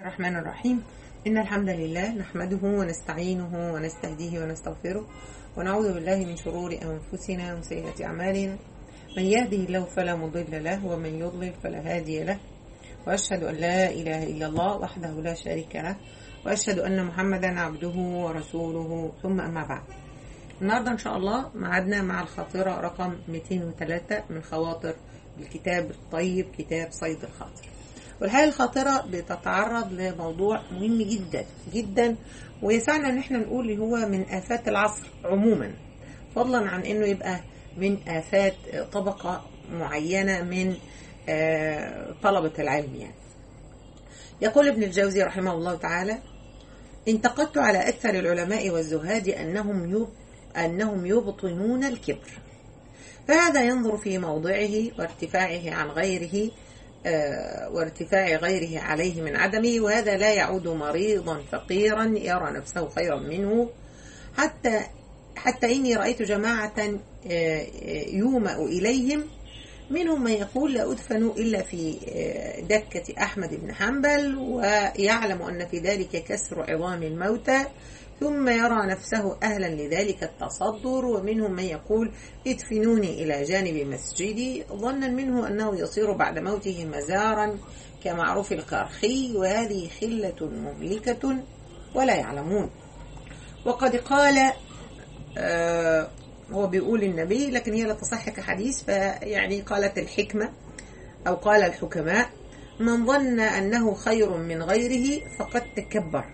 الرحمن الرحيم إن الحمد لله نحمده ونستعينه ونستهديه ونستغفره ونعوذ بالله من شرور أنفسنا وسيئة أعمالنا من يهده الله فلا مضل له ومن يضلل فلا هادي له وأشهد أن لا إله إلا الله وحده لا شريك له وأشهد أن محمدا عبده ورسوله ثم أما بعد النهاردة إن شاء الله معادنا مع الخاطرة رقم 203 من خواطر الكتاب الطيب كتاب صيد الخاطر والحقيقة الخاطرة بتتعرض لموضوع مهم جدا جدا ويسعنا ان احنا نقول اللي هو من آفات العصر عموما فضلا عن انه يبقى من آفات طبقة معينة من طلبة العلم يعني يقول ابن الجوزي رحمه الله تعالى انتقدت على أكثر العلماء والزهاد أنهم يب أنهم يبطنون الكبر فهذا ينظر في موضعه وارتفاعه عن غيره وارتفاع غيره عليه من عدمه وهذا لا يعود مريضا فقيرا يرى نفسه خيرا منه حتى حتى إني رأيت جماعة يومأ إليهم منهم من يقول لا أدفن إلا في دكة أحمد بن حنبل ويعلم أن في ذلك كسر عظام الموتى ثم يرى نفسه أهلا لذلك التصدر ومنهم من يقول ادفنوني إلى جانب مسجدي ظنا منه أنه يصير بعد موته مزارا كمعروف القرخي وهذه خلة مهلكة ولا يعلمون وقد قال آه هو بيقول النبي لكن هي لا تصح كحديث فيعني قالت الحكمة أو قال الحكماء من ظن أنه خير من غيره فقد تكبر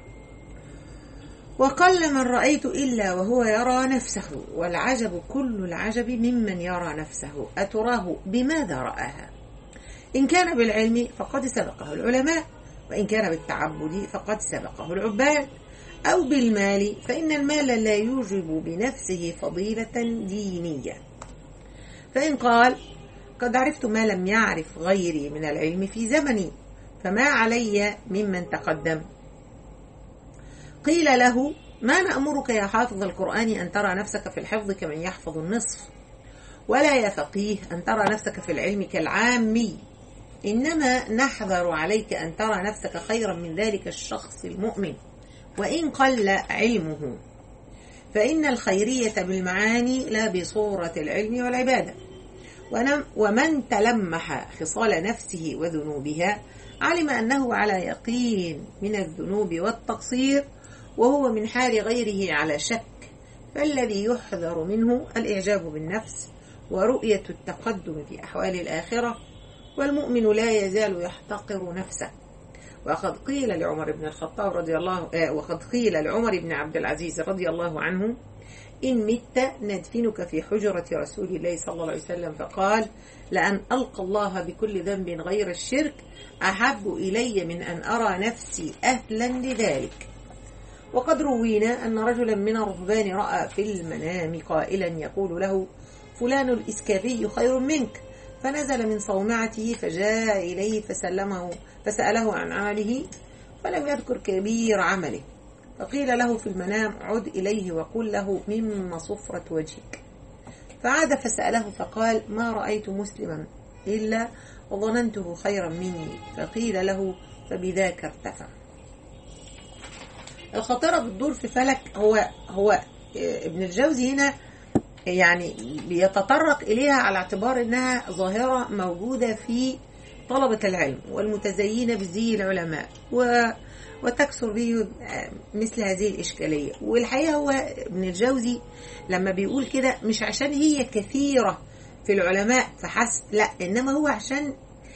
وقل من رأيت إلا وهو يرى نفسه والعجب كل العجب ممن يرى نفسه أتراه بماذا رآها إن كان بالعلم فقد سبقه العلماء وإن كان بالتعبد فقد سبقه العباد أو بالمال فإن المال لا يوجب بنفسه فضيلة دينية فإن قال قد عرفت ما لم يعرف غيري من العلم في زمني فما علي ممن تقدم قيل له ما نأمرك يا حافظ القرآن أن ترى نفسك في الحفظ كمن يحفظ النصف ولا يا فقيه أن ترى نفسك في العلم كالعامي إنما نحذر عليك أن ترى نفسك خيرا من ذلك الشخص المؤمن وإن قل علمه فإن الخيرية بالمعاني لا بصورة العلم والعبادة ومن تلمح خصال نفسه وذنوبها علم أنه على يقين من الذنوب والتقصير وهو من حال غيره على شك فالذي يحذر منه الإعجاب بالنفس ورؤية التقدم في أحوال الآخرة والمؤمن لا يزال يحتقر نفسه وقد قيل لعمر بن الخطاب رضي الله آه وقد قيل لعمر بن عبد العزيز رضي الله عنه إن مت ندفنك في حجرة رسول الله صلى الله عليه وسلم فقال لأن ألقى الله بكل ذنب غير الشرك أحب إلي من أن أرى نفسي أهلا لذلك وقد روينا أن رجلا من الرهبان رأى في المنام قائلا يقول له فلان الإسكافي خير منك فنزل من صومعته فجاء إليه فسلمه فسأله عن عمله فلم يذكر كبير عمله فقيل له في المنام عد إليه وقل له مما صفرة وجهك فعاد فسأله فقال ما رأيت مسلما إلا وظننته خيرا مني فقيل له فبذاك ارتفع الخطيرة بتدور في فلك هو هو ابن الجوزي هنا يعني بيتطرق إليها على اعتبار إنها ظاهرة موجودة في طلبة العلم والمتزينة بزي العلماء و وتكثر به مثل هذه الإشكالية والحقيقة هو ابن الجوزي لما بيقول كده مش عشان هي كثيرة في العلماء فحسب لا إنما هو عشان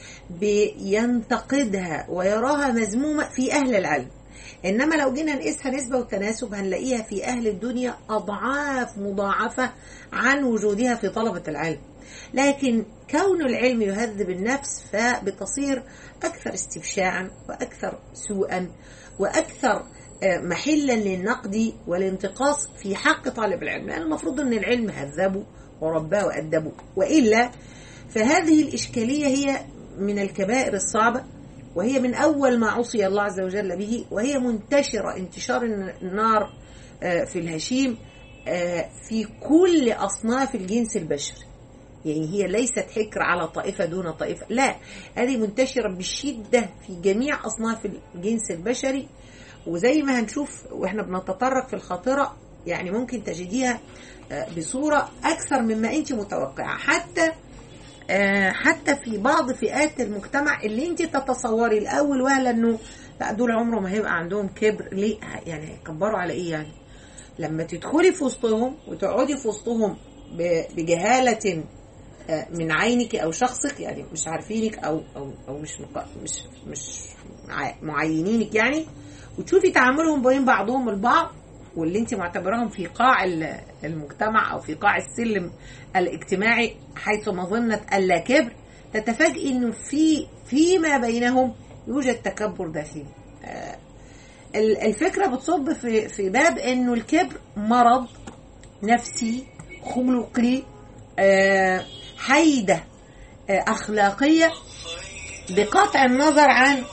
بينتقدها ويراها مذمومة في أهل العلم إنما لو جينا نقيسها نسبة وتناسب هنلاقيها في أهل الدنيا أضعاف مضاعفة عن وجودها في طلبة العلم لكن كون العلم يهذب النفس فبتصير أكثر استبشاعا وأكثر سوءا وأكثر محلا للنقد والانتقاص في حق طالب العلم لأن المفروض أن العلم هذبه ورباه وأدبه وإلا فهذه الإشكالية هي من الكبائر الصعبة وهي من أول ما عصي الله عز وجل به وهي منتشرة انتشار النار في الهشيم في كل أصناف الجنس البشري يعني هي ليست حكر على طائفة دون طائفة لا هذه منتشرة بشدة في جميع أصناف الجنس البشري وزي ما هنشوف واحنا بنتطرق في الخاطرة يعني ممكن تجديها بصورة أكثر مما أنت متوقعة حتى حتى في بعض فئات المجتمع اللي أنت تتصوري الأول وهلا أنه لا دول عمرهم ما هيبقى عندهم كبر ليه يعني هيكبروا على إيه يعني لما تدخلي في وسطهم وتقعدي في وسطهم بجهالة من عينك او شخصك يعني مش عارفينك او او او مش مش مش معينينك يعني وتشوفي تعاملهم بين بعضهم البعض واللي انت معتبراهم في قاع المجتمع او في قاع السلم الاجتماعي حيث مظنه اللا كبر تتفاجئي انه في فيما بينهم يوجد تكبر داخلي الفكره بتصب في في باب انه الكبر مرض نفسي خلقي حيدة أخلاقية بقطع النظر عن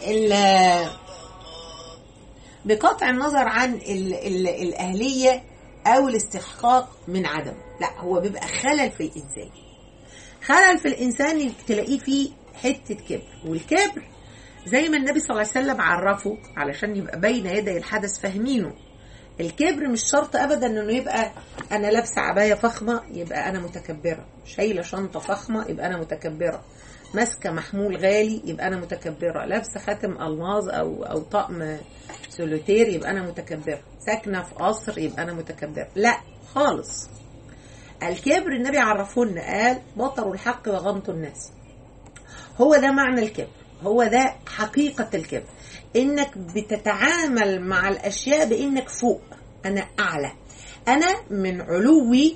بقطع النظر عن ال ال الأهلية أو الاستحقاق من عدم لا هو بيبقى خلل في الإنسان خلل في الإنسان تلاقيه فيه حتة كبر والكبر زي ما النبي صلى الله عليه وسلم عرفه علشان يبقى بين يدي الحدث فاهمينه الكبر مش شرط ابدا انه يبقى انا لابسه عبايه فخمه يبقى انا متكبره شايله شنطه فخمه يبقى انا متكبره ماسكه محمول غالي يبقى انا متكبره لابسه خاتم الماظ او او طقم سولوتير يبقى انا متكبره ساكنه في قصر يبقى انا متكبره لا خالص الكبر النبي عرفهن قال بطر الحق وغمط الناس هو ده معنى الكبر هو ده حقيقة الكبر انك بتتعامل مع الاشياء بانك فوق انا اعلى انا من علوي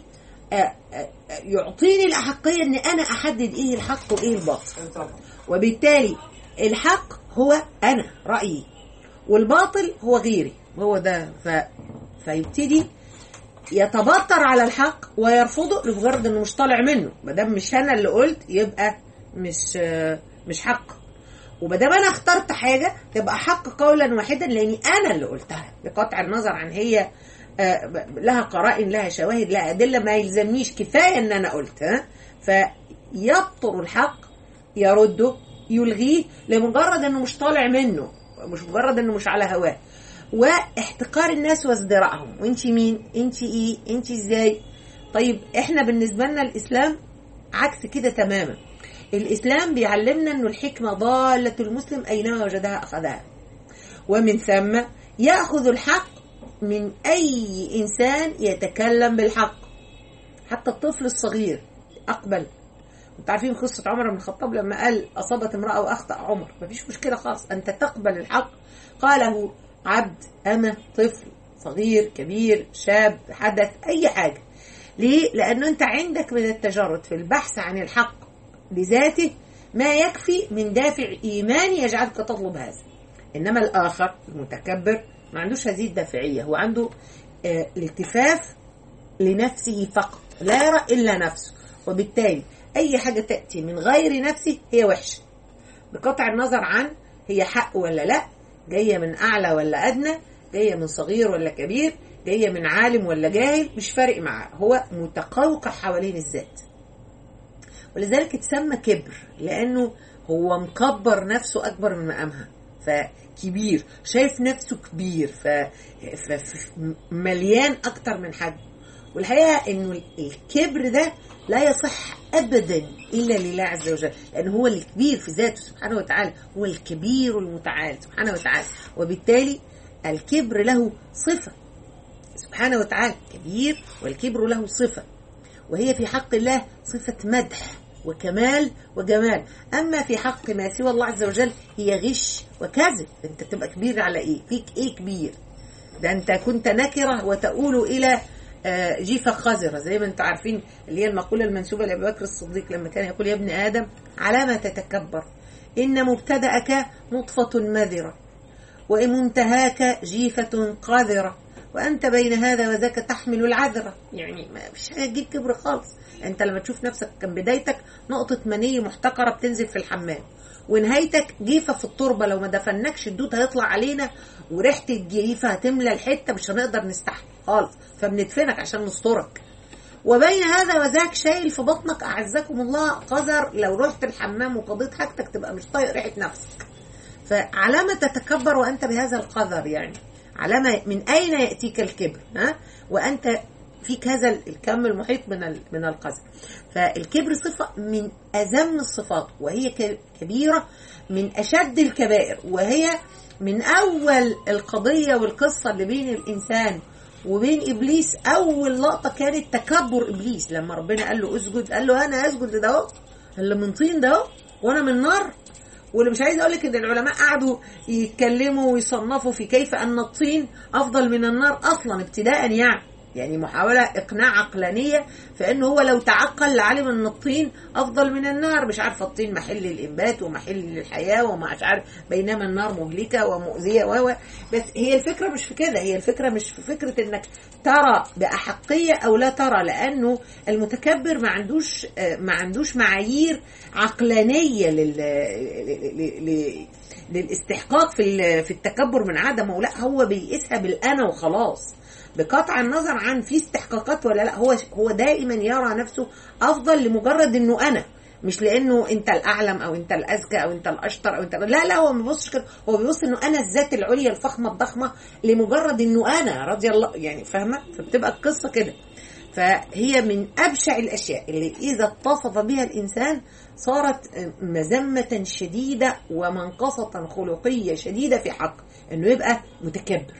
يعطيني الاحقية ان انا احدد ايه الحق وايه الباطل وبالتالي الحق هو انا رأيي والباطل هو غيري هو ده ف... فيبتدي يتبطر على الحق ويرفضه لمجرد انه مش طالع منه ما دام مش انا اللي قلت يبقى مش مش حق وما دام انا اخترت حاجه تبقى حق قولا واحدا لاني انا اللي قلتها بقطع النظر عن هي لها قرائن لها شواهد لها ادله ما يلزمنيش كفايه ان انا قلت ها فيبطر الحق يرده يلغيه لمجرد انه مش طالع منه مش مجرد انه مش على هواه واحتقار الناس وازدراءهم وانت مين انت ايه انت ازاي طيب احنا بالنسبه لنا الاسلام عكس كده تماما الإسلام بيعلمنا أنه الحكمة ضالة المسلم أينما وجدها أخذها ومن ثم يأخذ الحق من أي إنسان يتكلم بالحق حتى الطفل الصغير أقبل انتوا عارفين قصة عمر بن الخطاب لما قال أصابت امرأة وأخطأ عمر مفيش مشكلة خالص أنت تقبل الحق قاله عبد أمة طفل صغير كبير شاب حدث أي حاجة ليه؟ لأنه أنت عندك من التجرد في البحث عن الحق بذاته ما يكفي من دافع إيماني يجعلك تطلب هذا إنما الآخر المتكبر ما عندوش هذه الدافعية هو عنده آه الالتفاف لنفسه فقط لا يرى إلا نفسه وبالتالي أي حاجة تأتي من غير نفسه هي وحشة بقطع النظر عن هي حق ولا لا جاية من أعلى ولا أدنى جاية من صغير ولا كبير جاية من عالم ولا جاهل مش فارق معاه هو متقوقع حوالين الذات ولذلك اتسمى كبر لانه هو مكبر نفسه اكبر من مقامها فكبير شايف نفسه كبير ف... ف... مليان اكتر من حد والحقيقه انه الكبر ده لا يصح ابدا الا لله عز وجل لانه هو الكبير في ذاته سبحانه وتعالى هو الكبير المتعال سبحانه وتعالى وبالتالي الكبر له صفه سبحانه وتعالى كبير والكبر له صفه وهي في حق الله صفه مدح وكمال وجمال أما في حق ما سوى الله عز وجل هي غش وكذب أنت تبقى كبير على إيه فيك إيه كبير ده أنت كنت نكرة وتؤول إلى جيفة خزرة زي ما أنتم عارفين اللي هي المقولة المنسوبة لأبي بكر الصديق لما كان يقول يا ابن آدم على ما تتكبر إن مبتدأك نطفة مذرة وإن منتهاك جيفة قاذرة وأنت بين هذا وذاك تحمل العذرة يعني ما فيش حاجة تجيب كبر خالص انت لما تشوف نفسك كان بدايتك نقطة منية محتقرة بتنزل في الحمام ونهايتك جيفة في التربة لو ما دفنكش الدود هيطلع علينا وريحة الجيفة هتملى الحتة مش هنقدر نستحمل خالص فبندفنك عشان نسترك وبين هذا وذاك شايل في بطنك اعزكم الله قذر لو رحت الحمام وقضيت حاجتك تبقى مش طايق ريحه نفسك فعلامة تتكبر وانت بهذا القذر يعني علامة من اين ياتيك الكبر ها وانت فيك هذا الكم المحيط من ال- من القذر فالكبر صفة من أذم الصفات وهي ك- كبيرة من أشد الكبائر وهي من أول القضية والقصة اللي بين الإنسان وبين إبليس أول لقطة كانت تكبر إبليس لما ربنا قال له اسجد قال له أنا أسجد لده أهو اللي من طين ده أهو وأنا من نار واللي مش عايز اقول لك ان العلماء قعدوا يتكلموا ويصنفوا في كيف ان الطين افضل من النار اصلا ابتداء يعني يعني محاولة إقناع عقلانية فإنه هو لو تعقل لعلم أن الطين أفضل من النار مش عارفة الطين محل الإنبات ومحل الحياة ومش عارف بينما النار مهلكة ومؤذية و بس هي الفكرة مش في كده هي الفكرة مش في فكرة إنك ترى بأحقية أو لا ترى لأنه المتكبر ما عندوش آه، ما عندوش معايير عقلانية لل ل- ل- للاستحقاق في ال- في التكبر من عدمه لا هو بيقيسها بالأنا وخلاص بقطع النظر عن في استحقاقات ولا لا هو هو دائما يرى نفسه افضل لمجرد انه انا مش لانه انت الاعلم او انت الاذكى او انت الاشطر او انت لا لا هو ما بيبصش كده هو بيبص انه انا الذات العليا الفخمه الضخمه لمجرد انه انا رضي الله يعني فاهمه فبتبقى القصه كده فهي من ابشع الاشياء اللي اذا اتصف بها الانسان صارت مذمه شديده ومنقصه خلقيه شديده في حق انه يبقى متكبر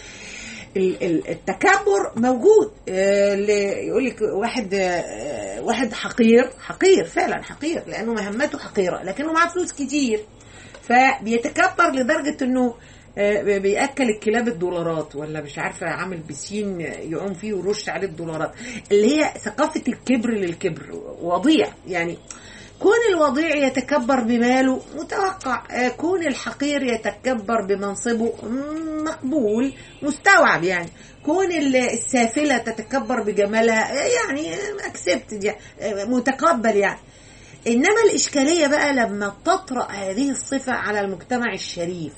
ال- ال- التكبر موجود آه، اللي يقول لك واحد آه، واحد حقير حقير فعلا حقير لانه مهمته حقيره لكنه معاه فلوس كتير فبيتكبر لدرجه انه آه، بياكل الكلاب الدولارات ولا مش عارفه عامل بسين يعوم فيه ويرش عليه الدولارات اللي هي ثقافه الكبر للكبر وضيع يعني كون الوضيع يتكبر بماله متوقع آه، كون الحقير يتكبر بمنصبه مم، مقبول مستوعب يعني كون ال- السافلة تتكبر بجمالها آه، يعني اكسبت متقبل يعني انما الاشكالية بقى لما تطرأ هذه الصفة على المجتمع الشريف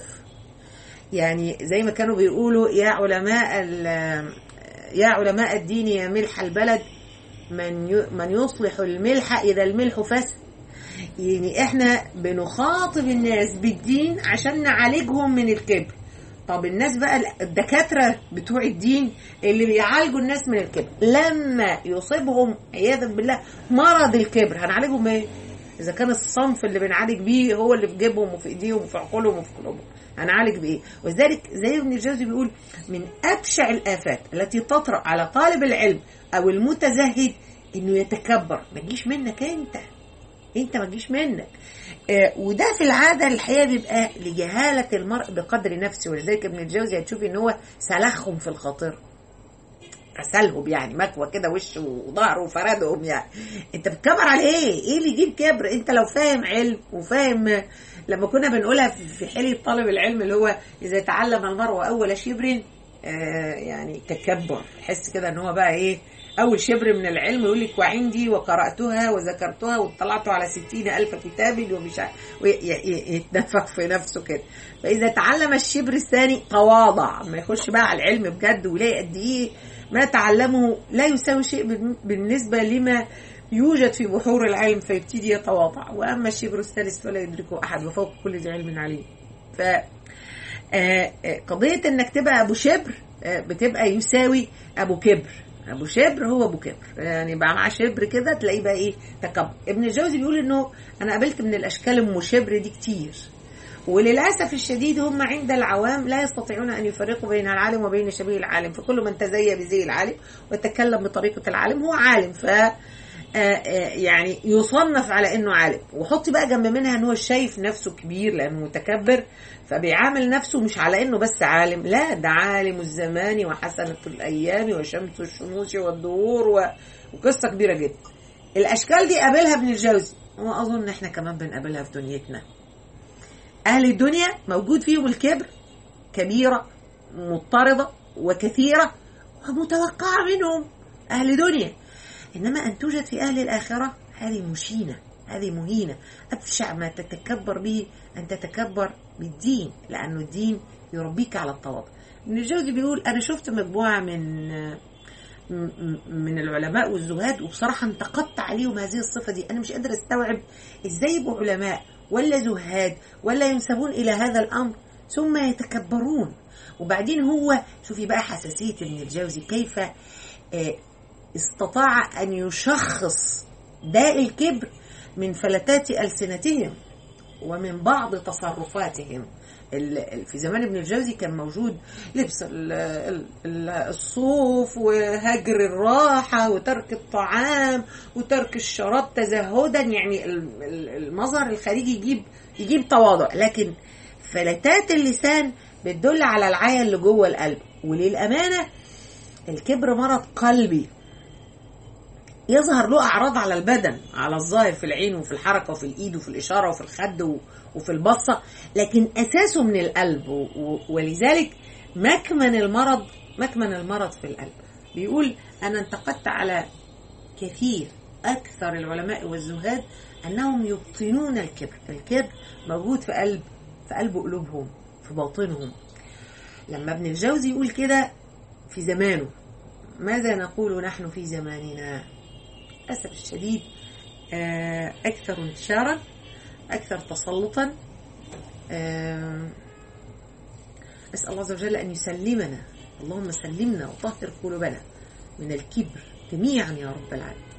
يعني زي ما كانوا بيقولوا يا علماء ال- يا علماء الدين يا ملح البلد من ي- من يصلح الملح اذا الملح فسد يعني احنا بنخاطب الناس بالدين عشان نعالجهم من الكبر طب الناس بقى الدكاترة بتوع الدين اللي بيعالجوا الناس من الكبر لما يصيبهم عياذا بالله مرض الكبر هنعالجهم ايه؟ إذا كان الصنف اللي بنعالج بيه هو اللي في جيبهم وفي إيديهم وفي عقولهم وفي قلوبهم هنعالج بإيه؟ وذلك زي ابن الجوزي بيقول من أبشع الآفات التي تطرأ على طالب العلم أو المتزهد إنه يتكبر ما تجيش منك أنت انت ما تجيش منك آه، وده في العاده الحقيقه بيبقى لجهاله المرء بقدر نفسه ولذلك ابن الجوزي هتشوفي ان هو سلخهم في الخاطر غسلهم يعني مكوى كده وشه وظهره وفردهم يعني انت بتكبر على ايه؟ ايه اللي يجيب كبر؟ انت لو فاهم علم وفاهم لما كنا بنقولها في في حلية طالب العلم اللي هو اذا تعلم المرء اول شبر آه يعني تكبر حس كده ان هو بقى ايه أول شبر من العلم يقول لك وعندي وقرأتها وذكرتها واطلعت على ستين ألف كتاب ومش ع- وي- ي- يتنفخ في نفسه كده فإذا تعلم الشبر الثاني تواضع ما يخش بقى على العلم بجد ويلاقي قد إيه ما تعلمه لا يساوي شيء بالن- بالنسبة لما يوجد في بحور العلم فيبتدي يتواضع وأما الشبر الثالث فلا يدركه أحد وفوق كل ذي علم عليم ف آه، آه، قضية انك تبقى ابو شبر آه، بتبقى يساوي ابو كبر ابو شبر هو ابو كبر يعني بقى معاه شبر كده تلاقيه بقى ايه تكبر ابن الجوزي بيقول انه انا قابلت من الاشكال ام شبر دي كتير وللاسف الشديد هم عند العوام لا يستطيعون ان يفرقوا بين العالم وبين شبيه العالم فكل من تزي بزي العالم وتكلم بطريقه العالم هو عالم ف آه، آه، يعني يصنف على انه عالم وحط بقى جنب منها ان هو شايف نفسه كبير لانه متكبر فبيعامل نفسه مش على انه بس عالم لا ده عالم الزمان وحسنة الايام وشمس الشموس والدهور و... وقصة كبيرة جدا الاشكال دي قابلها ابن الجوزي واظن احنا كمان بنقابلها في دنيتنا اهل الدنيا موجود فيهم الكبر كبيرة مضطردة وكثيرة ومتوقعة منهم اهل دنيا انما ان توجد في اهل الاخره هذه مشينه هذه مهينه ابشع ما تتكبر به ان تتكبر بالدين لانه الدين يربيك على التواضع ابن الجوزي بيقول انا شفت مجموعه من م- م- من العلماء والزهاد وبصراحة انتقدت عليهم هذه الصفة دي أنا مش قادر أستوعب إزاي يبقوا علماء ولا زهاد ولا ينسبون إلى هذا الأمر ثم يتكبرون وبعدين هو شوفي بقى حساسية ابن الجوزي كيف آه، استطاع أن يشخص داء الكبر من فلتات ألسنتهم ومن بعض تصرفاتهم ال- ال- في زمان ابن الجوزي كان موجود لبس ال- ال- ال- الصوف وهجر الراحة وترك الطعام وترك الشراب تزهدا يعني ال- ال- المظهر الخارجي يجيب يجيب تواضع لكن فلتات اللسان بتدل على العيا اللي جوه القلب وللأمانة الكبر مرض قلبي يظهر له اعراض على البدن على الظاهر في العين وفي الحركه وفي الايد وفي الاشاره وفي الخد و- وفي البصه لكن اساسه من القلب و- و- ولذلك مكمن المرض مكمن المرض في القلب بيقول انا انتقدت على كثير اكثر العلماء والزهاد انهم يبطنون الكبر الكبر موجود في قلب في قلب قلوبهم في باطنهم لما ابن الجوزي يقول كده في زمانه ماذا نقول نحن في زماننا للأسف الشديد آه، أكثر انتشارا أكثر تسلطا آه، أسأل الله عز وجل أن يسلمنا اللهم سلمنا وطهر قلوبنا من الكبر جميعا يا رب العالمين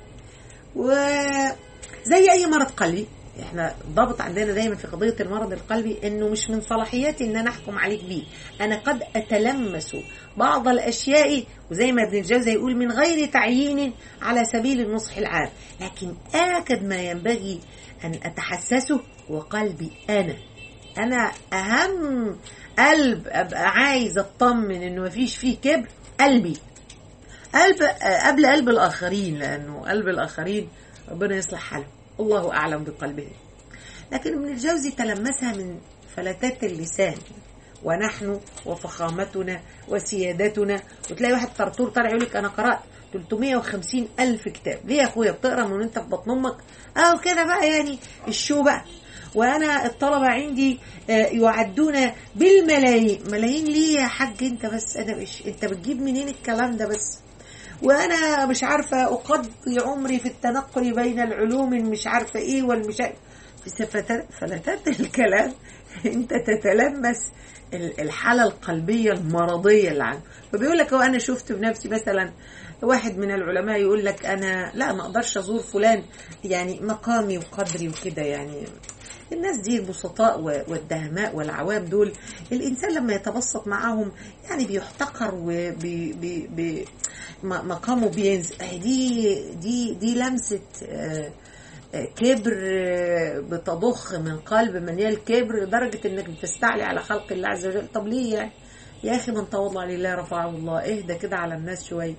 وزي أي مرض قلبي احنا ضابط عندنا دايما في قضيه المرض القلبي انه مش من صلاحياتي ان انا احكم عليك بيه انا قد اتلمس بعض الاشياء وزي ما ابن الجوزي يقول من غير تعيين على سبيل النصح العام لكن اكد ما ينبغي ان اتحسسه وقلبي انا انا اهم قلب ابقى عايز اطمن انه مفيش فيه كبر قلبي قلب قبل قلب الاخرين لانه قلب الاخرين ربنا يصلح حالهم الله اعلم بقلبهم لكن ابن الجوزي تلمسها من فلتات اللسان ونحن وفخامتنا وسيادتنا وتلاقي واحد طرطور طالع يقول لك انا قرات 350 الف كتاب ليه يا اخويا بتقرا من وانت في بطن امك اه كده بقى يعني الشو بقى وانا الطلبه عندي آه، يعدون بالملايين ملايين ليه يا حاج انت بس انا مش انت بتجيب منين الكلام ده بس وانا مش عارفه اقضي عمري في التنقل بين العلوم مش عارفه ايه والمش عارفة. في سفتات فلتات الكلام انت تتلمس ال- الحاله القلبيه المرضيه اللي عنده فبيقول لك هو انا شفت بنفسي مثلا واحد من العلماء يقول لك انا لا ما اقدرش ازور فلان يعني مقامي وقدري وكده يعني الناس دي البسطاء و- والدهماء والعوام دول الانسان لما يتبسط معاهم يعني بيحتقر وبي بي بي م- مقامه بينزل أهي دي دي دي لمسه آه، آه، كبر آه، بتضخ من قلب مليان كبر لدرجه انك بتستعلي على خلق الله عز وجل طب ليه يعني يا اخي من تواضع لله رفعه الله اهدى كده على الناس شويه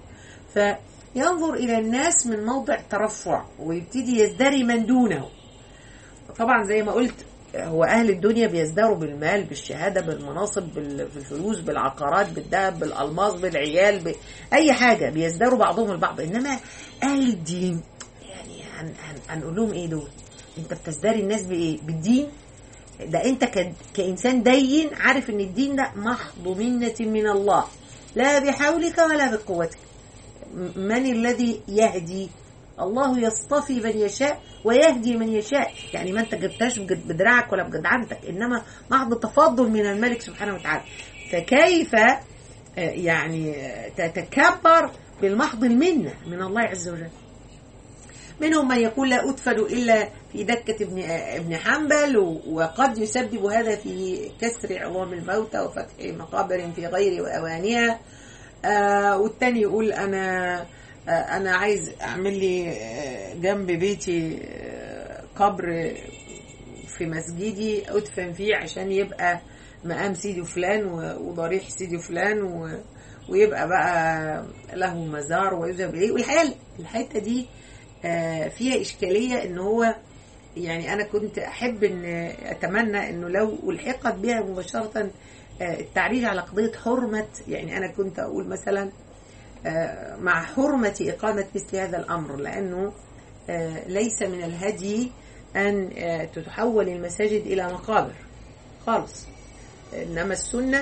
فينظر الى الناس من موضع ترفع ويبتدي يزدري من دونه طبعا زي ما قلت هو اهل الدنيا بيزدروا بالمال بالشهاده بالمناصب بال- بالفلوس بالعقارات بالذهب بالالماس بالعيال باي حاجه بيزدروا بعضهم البعض انما اهل الدين يعني هن- هن- هنقول لهم ايه دول انت بتزدري الناس بايه بالدين ده انت ك- كانسان دين عارف ان الدين ده محض منه من الله لا بحولك ولا بقوتك م- من الذي يهدي الله يصطفي من يشاء ويهدي من يشاء يعني ما انت جبتهاش بجد- بدراعك ولا بجدعنتك انما محض تفضل من الملك سبحانه وتعالى فكيف آه، يعني آه، تتكبر بالمحض المنه من الله عز وجل منهم من يقول لا أدفن إلا في دكة ابن ابن حنبل و- وقد يسبب هذا في كسر عظام الموتى وفتح مقابر في غير أوانها آه والتاني يقول أنا آه أنا عايز أعمل لي آه، جنب بيتي آه، قبر في مسجدي أدفن فيه عشان يبقى مقام سيدي فلان و- وضريح سيدي فلان و ويبقى بقى له مزار ويذهب إليه والحقيقة الحتة دي آه، فيها إشكالية إن هو يعني أنا كنت أحب إن أتمنى إنه لو ألحقت بها مباشرة آه، التعريج على قضية حرمة يعني أنا كنت أقول مثلا آه، مع حرمة إقامة مثل هذا الأمر لأنه آه، ليس من الهدي أن آه، تتحول المساجد إلى مقابر خالص إنما السنة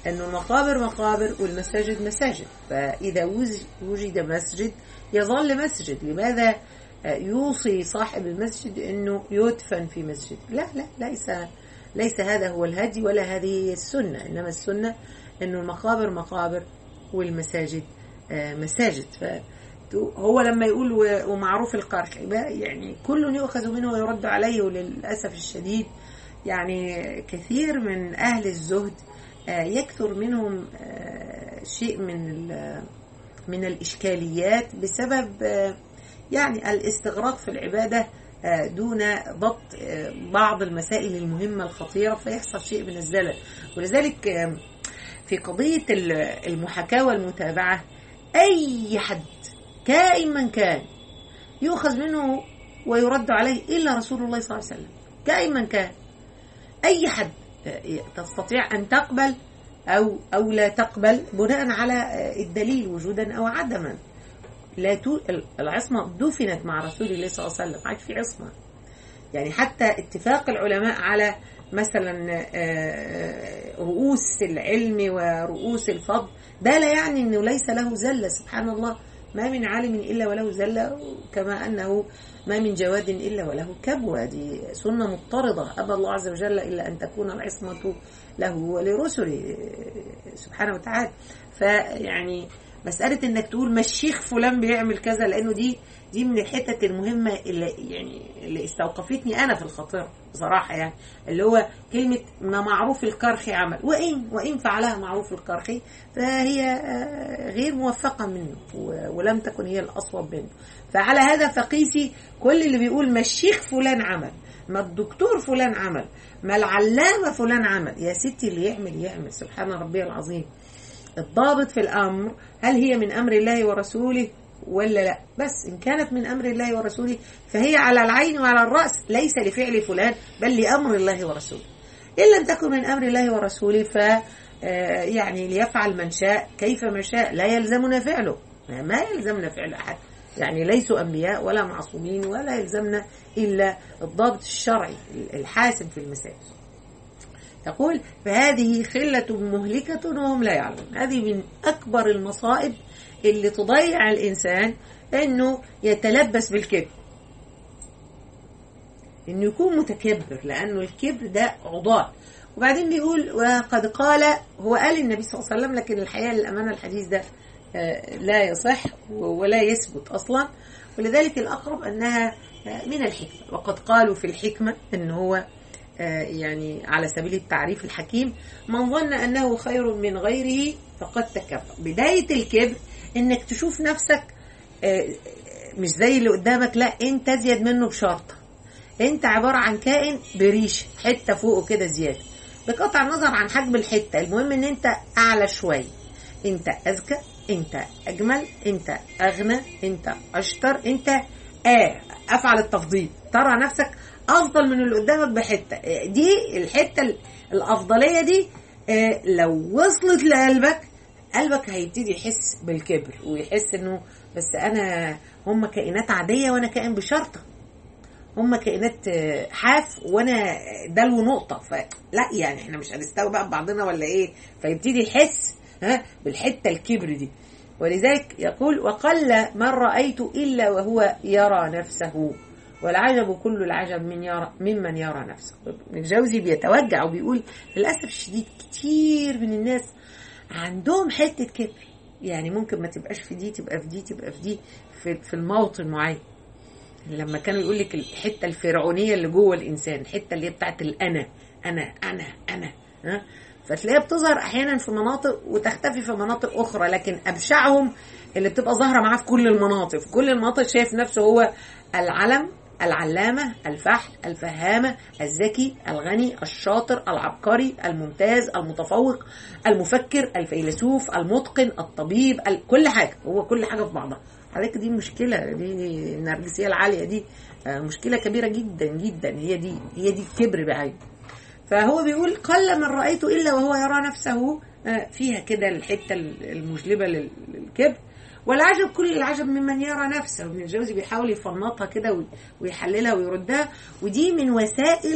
أنه المقابر مقابر والمساجد مساجد فإذا وجد مسجد يظل مسجد لماذا يوصي صاحب المسجد أنه يدفن في مسجد لا لا ليس ليس هذا هو الهدي ولا هذه السنة إنما السنة أنه المقابر مقابر والمساجد مساجد هو لما يقول ومعروف القرح يعني كل يؤخذ منه ويرد عليه وللأسف الشديد يعني كثير من أهل الزهد يكثر منهم شيء من من الإشكاليات بسبب يعني الاستغراق في العبادة دون ضبط بعض المسائل المهمة الخطيرة فيحصل شيء من الزلل ولذلك في قضية المحاكاة والمتابعة أي حد كائن من كان يؤخذ منه ويرد عليه إلا رسول الله صلى الله عليه وسلم كائن من كان أي حد تستطيع أن تقبل أو أو لا تقبل بناء على الدليل وجودا أو عدما لا تو... العصمة دفنت مع رسول الله صلى الله عليه وسلم عاد في عصمة يعني حتى اتفاق العلماء على مثلا رؤوس العلم ورؤوس الفضل ده لا يعني انه ليس له زله سبحان الله ما من عالم الا وله زله كما انه ما من جواد الا وله كبوه دي سنه مضطرده ابى الله عز وجل الا ان تكون العصمه له ولرسله سبحانه وتعالى فيعني مسألة انك تقول ما الشيخ فلان بيعمل كذا لانه دي دي من الحتت المهمة اللي يعني اللي استوقفتني انا في الخطيرة بصراحة يعني اللي هو كلمة ما معروف الكرخي عمل وإن وإن فعلها معروف الكرخي فهي غير موفقة منه ولم تكن هي الأصوب منه فعلى هذا فقيسي كل اللي بيقول ما الشيخ فلان عمل ما الدكتور فلان عمل ما العلامة فلان عمل يا ستي اللي يعمل يعمل سبحان ربي العظيم الضابط في الأمر هل هي من أمر الله ورسوله ولا لا بس إن كانت من أمر الله ورسوله فهي على العين وعلى الرأس ليس لفعل فلان بل لأمر الله ورسوله إن لم تكن من أمر الله ورسوله ف يعني ليفعل من شاء كيف ما شاء لا يلزمنا فعله ما يلزمنا فعل أحد يعني ليسوا أنبياء ولا معصومين ولا يلزمنا إلا الضابط الشرعي الحاسم في المسائل يقول فهذه خلة مهلكة وهم لا يعلمون هذه من أكبر المصائب اللي تضيع الإنسان أنه يتلبس بالكبر أنه يكون متكبر لأنه الكبر ده عضال وبعدين بيقول وقد قال هو قال النبي صلى الله عليه وسلم لكن الحقيقة للأمانة الحديث ده لا يصح ولا يثبت أصلا ولذلك الأقرب أنها من الحكمة وقد قالوا في الحكمة أن هو يعني على سبيل التعريف الحكيم من ظن أنه خير من غيره فقد تكبر بداية الكبر انك تشوف نفسك مش زي اللي قدامك لا انت ازيد منه بشرطة انت عبارة عن كائن بريش حتة فوقه كده زيادة بقطع النظر عن حجم الحتة المهم ان انت اعلى شوية انت اذكى انت اجمل انت اغنى انت اشطر انت آه افعل التفضيل ترى نفسك افضل من اللي قدامك بحته دي الحته الافضليه دي لو وصلت لقلبك قلبك هيبتدي يحس بالكبر ويحس انه بس انا هم كائنات عاديه وانا كائن بشرطه هم كائنات حاف وانا دلو نقطه فلا يعني احنا مش هنستوي بقى ببعضنا ولا ايه فيبتدي يحس ها بالحته الكبر دي ولذلك يقول وقل من رايت الا وهو يرى نفسه والعجب كل العجب من يرى ممن يرى نفسه ابن الجوزي بيتوجع وبيقول للاسف الشديد كتير من الناس عندهم حته كبر يعني ممكن ما تبقاش في دي تبقى في دي تبقى في دي في, في الموطن معين لما كانوا يقول لك الحته الفرعونيه اللي جوه الانسان الحته اللي هي بتاعت الانا انا انا انا ها فتلاقيها بتظهر احيانا في مناطق وتختفي في مناطق اخرى لكن ابشعهم اللي بتبقى ظاهره معاه في كل المناطق في كل المناطق شايف نفسه هو العلم العلامة الفحل الفهامة الذكي الغني الشاطر العبقري الممتاز المتفوق المفكر الفيلسوف المتقن الطبيب كل حاجة هو كل حاجة في بعضها حضرتك دي مشكلة دي النرجسية العالية دي مشكلة كبيرة جدا جدا هي دي هي دي الكبر بعينه فهو بيقول قل من رأيته إلا وهو يرى نفسه فيها كده الحتة المجلبة للكبر والعجب كل العجب ممن يرى نفسه ابن الجوزي بيحاول يفنطها كده ويحللها ويردها ودي من وسائل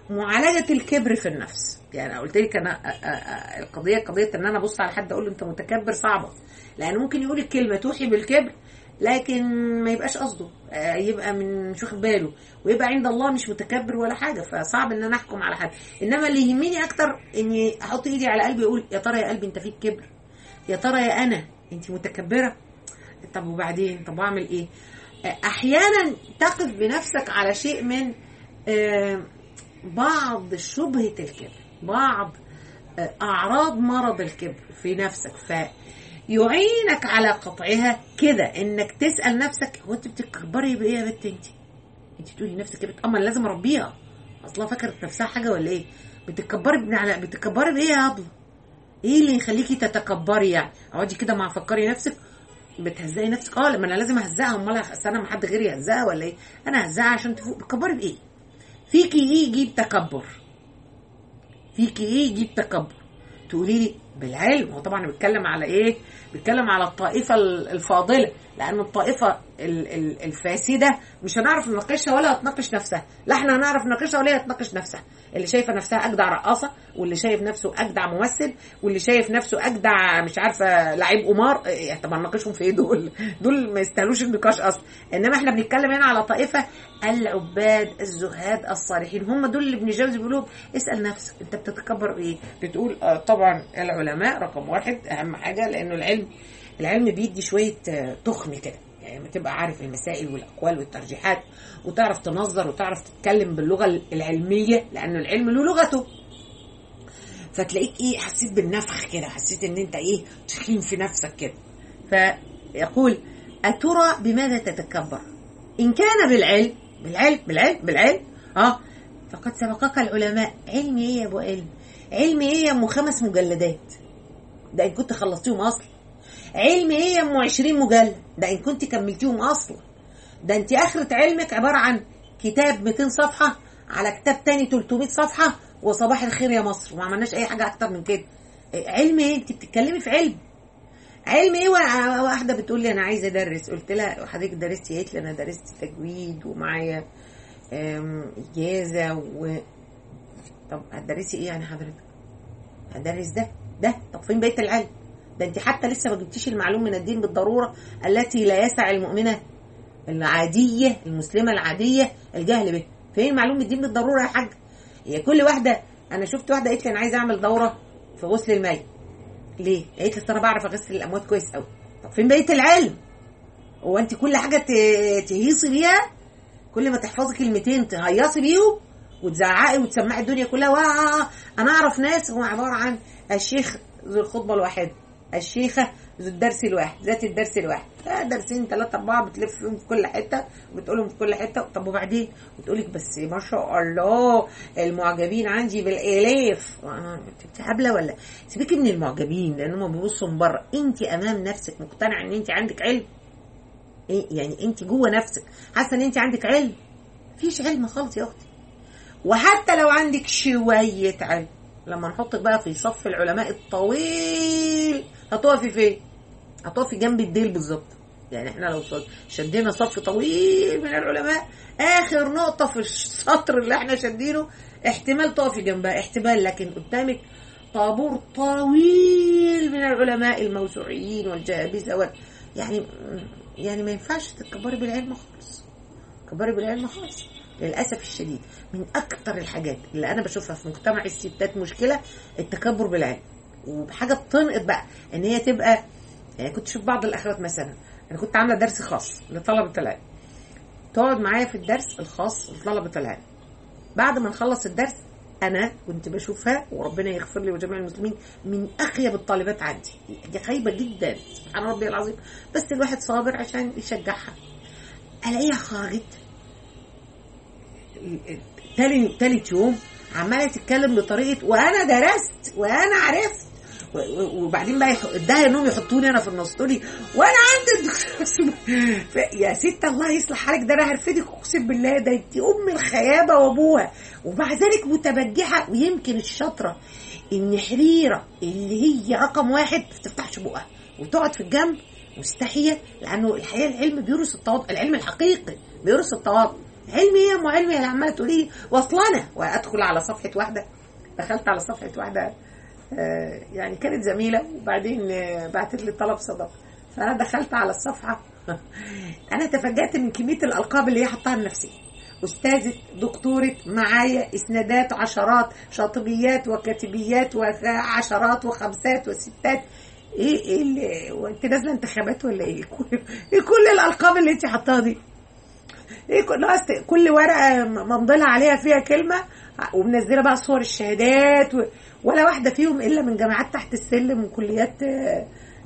معالجه الكبر في النفس يعني قلت لك انا أ- أ- أ- القضيه قضيه ان انا ابص على حد اقول له انت متكبر صعبه لان ممكن يقول الكلمه توحي بالكبر لكن ما يبقاش قصده آه، يبقى من مش واخد باله ويبقى عند الله مش متكبر ولا حاجه فصعب ان انا احكم على حد انما اللي يهمني اكتر اني احط ايدي على قلبي اقول يا ترى يا قلبي انت فيك كبر يا ترى يا انا انت متكبره طب وبعدين طب اعمل ايه آه، احيانا تقف بنفسك على شيء من آه، بعض شبهه الكبر بعض آه، اعراض مرض الكبر في نفسك فيعينك على قطعها كده انك تسال نفسك هو انت بتكبري بايه يا بنت انت انت تقولي لنفسك كده اما أنا لازم اربيها اصلا فكرت نفسها حاجه ولا ايه بتكبري بن- على بتكبري بايه يا ابله ايه اللي يخليكي تتكبري يعني اقعدي كده مع فكري نفسك بتهزقي نفسك اه لما انا لازم اهزقها امال استنى ما حد غيري يهزقها ولا ايه انا هزقها عشان تفوق بتكبري بايه فيكي ايه يجيب تكبر فيكي ايه يجيب تكبر تقولي لي بالعلم هو طبعا بيتكلم على ايه بيتكلم على الطائفه ال- الفاضله لان الطائفه ال- ال- الفاسده مش هنعرف نناقشها ولا هتناقش نفسها لا احنا هنعرف نناقشها ولا هي هتناقش نفسها اللي شايفه نفسها اجدع رقاصه واللي شايف نفسه اجدع ممثل واللي شايف نفسه اجدع مش عارفه لعيب قمار إيه، طب هنناقشهم في ايه دول دول ما يستاهلوش النقاش اصلا انما احنا بنتكلم هنا على طائفه العباد الزهاد الصالحين هم دول اللي ابن جوزي بيقول لهم اسال نفسك انت بتتكبر بايه بتقول آه طبعا العلماء رقم واحد اهم حاجه لانه العلم العلم بيدي شويه آه، تخن كده يعني لما تبقى عارف المسائل والاقوال والترجيحات وتعرف تنظر وتعرف تتكلم باللغه العلميه لان العلم له لغته فتلاقيك ايه حسيت بالنفخ كده حسيت ان انت ايه تخين في نفسك كده فيقول اترى بماذا تتكبر ان كان بالعلم بالعلم بالعلم بالعلم اه فقد سبقك العلماء علم ايه يا ابو علم علم ايه يا ام خمس مجلدات ده ان كنت خلصتيهم اصلا علم ايه يا ام 20 مجلد ده ان كنت كملتيهم اصلا ده انت اخرة علمك عبارة عن كتاب 200 صفحة على كتاب تاني 300 صفحة وصباح الخير يا مصر وما عملناش اي حاجة اكتر من كده إيه، علم ايه انت بتتكلمي في علم علم ايه وا- واحدة بتقول لي انا عايزة ادرس قلت لها حضرتك درستي قالت لي انا درست تجويد ومعايا آم، اجازة و طب هتدرسي ايه يعني حضرتك هدرس ده ده طب فين بقيه العلم ده انت حتى لسه ما جبتيش المعلوم من الدين بالضروره التي لا يسع المؤمنه العاديه المسلمه العاديه الجهل به فين معلوم من الدين بالضروره يا حاج هي كل واحده انا شفت واحده قالت لي انا عايزه اعمل دوره في غسل الميت ليه قالت لي أصل انا بعرف اغسل الاموات كويس قوي طب فين بقيه العلم هو انت كل حاجه ت- تهيصي بيها كل ما تحفظي كلمتين تهيصي بيهم وتزعقي وتسمعي الدنيا كلها واه انا اعرف ناس هو عباره عن الشيخ ذو الخطبه الواحده الشيخه ذو الدرس الواحد ذات الدرس الواحد آه درسين ثلاثة أربعة بتلف فيهم في كل حتة وبتقولهم في كل حتة طب وبعدين وتقولك بس ما شاء الله المعجبين عندي بالآلاف آه، انت هبلة ولا سيبيكي من المعجبين لأن هم بيبصوا من بره أنت أمام نفسك مقتنعة إن أنت عندك علم إيه يعني أنت جوه نفسك حاسة إن أنت عندك علم مفيش علم خالص يا أختي وحتى لو عندك شوية علم لما نحطك بقى في صف العلماء الطويل هتقفي فين؟ هتقفي جنب الديل بالظبط يعني احنا لو صد- شدينا صف طويل من العلماء اخر نقطة في السطر اللي احنا شادينه احتمال تقفي جنبها احتمال لكن قدامك طابور طويل من العلماء الموسوعيين والجهابذة وال... يعني يعني ما ينفعش تتكبري بالعلم خالص تكبري بالعلم خالص للاسف الشديد من اكتر الحاجات اللي انا بشوفها في مجتمع الستات مشكله التكبر بالعلم وبحاجه بتنقط بقى ان هي تبقى يعني كنت اشوف بعض الاخوات مثلا انا كنت عامله درس خاص لطلبه العلم تقعد معايا في الدرس الخاص لطلبه العلم بعد ما نخلص الدرس انا كنت بشوفها وربنا يغفر لي وجميع المسلمين من اخيب الطالبات عندي دي خايبه جدا سبحان ربي العظيم بس الواحد صابر عشان يشجعها الاقيها خرجت تاني تالت يوم عماله تتكلم بطريقه وانا درست وانا عرفت و- و- وبعدين بقى يح- ادها انهم يحطوني انا في النص تقولي وانا عند الدكتور سليمان. ف- يا ست الله يصلح حالك ده انا هرفدك اقسم بالله ده انت ام الخيابه وابوها ومع ذلك متبجحه ويمكن الشاطره ان حريره اللي هي رقم واحد ما تفتحش بقها وتقعد في الجنب مستحيه لانه الحقيقه العلم بيورث التواضع العلم الحقيقي بيورث التواضع علمي ايه يا ام علمي اللي عماله تقولي وصلانه وادخل على صفحه واحده دخلت على صفحه واحده آه، يعني كانت زميله وبعدين آه، بعتت لي طلب صداقه فانا دخلت على الصفحه انا تفاجات من كميه الالقاب اللي هي حطها لنفسي استاذه دكتوره معايا اسنادات عشرات شاطبيات وكاتبيات وعشرات وخمسات وستات ايه ايه اللي وانت نازله انتخابات ولا ايه كل ايه كل الالقاب اللي انت حطاها دي ايه كل أصل كل ورقه ممضلها عليها فيها كلمه ومنزله بقى صور الشهادات و... ولا واحده فيهم الا من جامعات تحت السلم وكليات آه،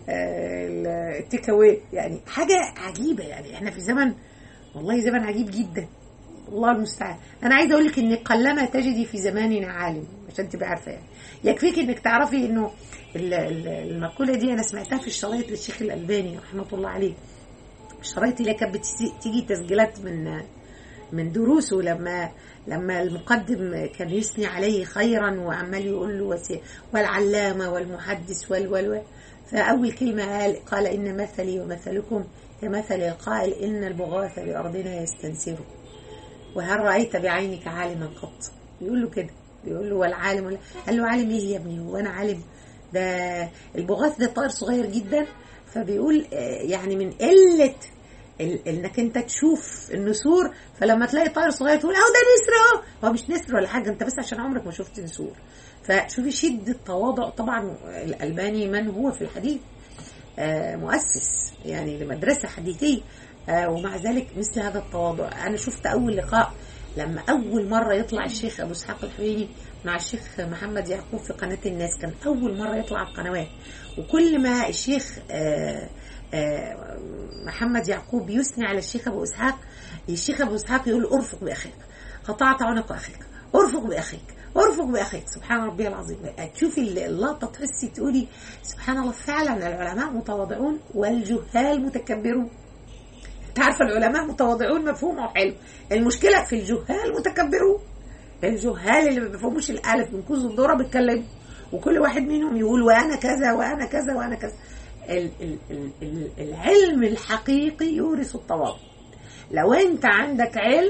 آه، التيك أواي. يعني حاجه عجيبه يعني احنا في زمن والله زمن عجيب جدا الله المستعان انا عايزه اقول لك ان قلما تجدي في زماننا عالم عشان تبقى عارفه يعني يكفيك انك تعرفي انه ال- ال- المقوله دي انا سمعتها في الشرايط للشيخ الالباني رحمه الله عليه الشرايط اللي كانت بتس- تيجي تسجيلات من من دروسه لما لما المقدم كان يثني عليه خيرا وعمال يقول له وسي- والعلامه والمحدث وال وال وال. فاول كلمه قال قال ان مثلي ومثلكم كمثل القائل ان البغاث بارضنا يستنسره وهل رايت بعينك عالما قط يقول له كده يقول له والعالم ولا قال له عالم ايه يا ابني هو انا عالم ده البغاث ده طائر صغير جدا فبيقول آه، يعني من قله ال- انك انت تشوف النسور فلما تلاقي طائر صغير تقول اهو ده نسر اهو هو مش نسر ولا حاجه انت بس عشان عمرك ما شفت نسور فشوفي شده التواضع طبعا الالباني من هو في الحديث آه، مؤسس يعني لمدرسة حديثية آه، ومع ذلك مثل هذا التواضع أنا شفت أول لقاء لما أول مرة يطلع الشيخ أبو إسحاق الحويني مع الشيخ محمد يعقوب في قناة الناس كان أول مرة يطلع على القنوات وكل ما الشيخ آه، آه، محمد يعقوب يثني على الشيخ أبو إسحاق الشيخ أبو إسحاق يقول له أرفق بأخيك قطعت عنق أخيك أرفق بأخيك ارفق باخيك سبحان ربي العظيم تشوفي اللقطه تحسي تقولي سبحان الله فعلا العلماء متواضعون والجهال متكبرون انت عارفه العلماء متواضعون مفهومه حلو المشكله في الجهال متكبرون الجهال اللي ما بيفهموش الالف من كوز الذره بيتكلموا وكل واحد منهم يقول وانا كذا وانا كذا وانا كذا ال- ال- ال- ال- العلم الحقيقي يورث التواضع لو انت عندك علم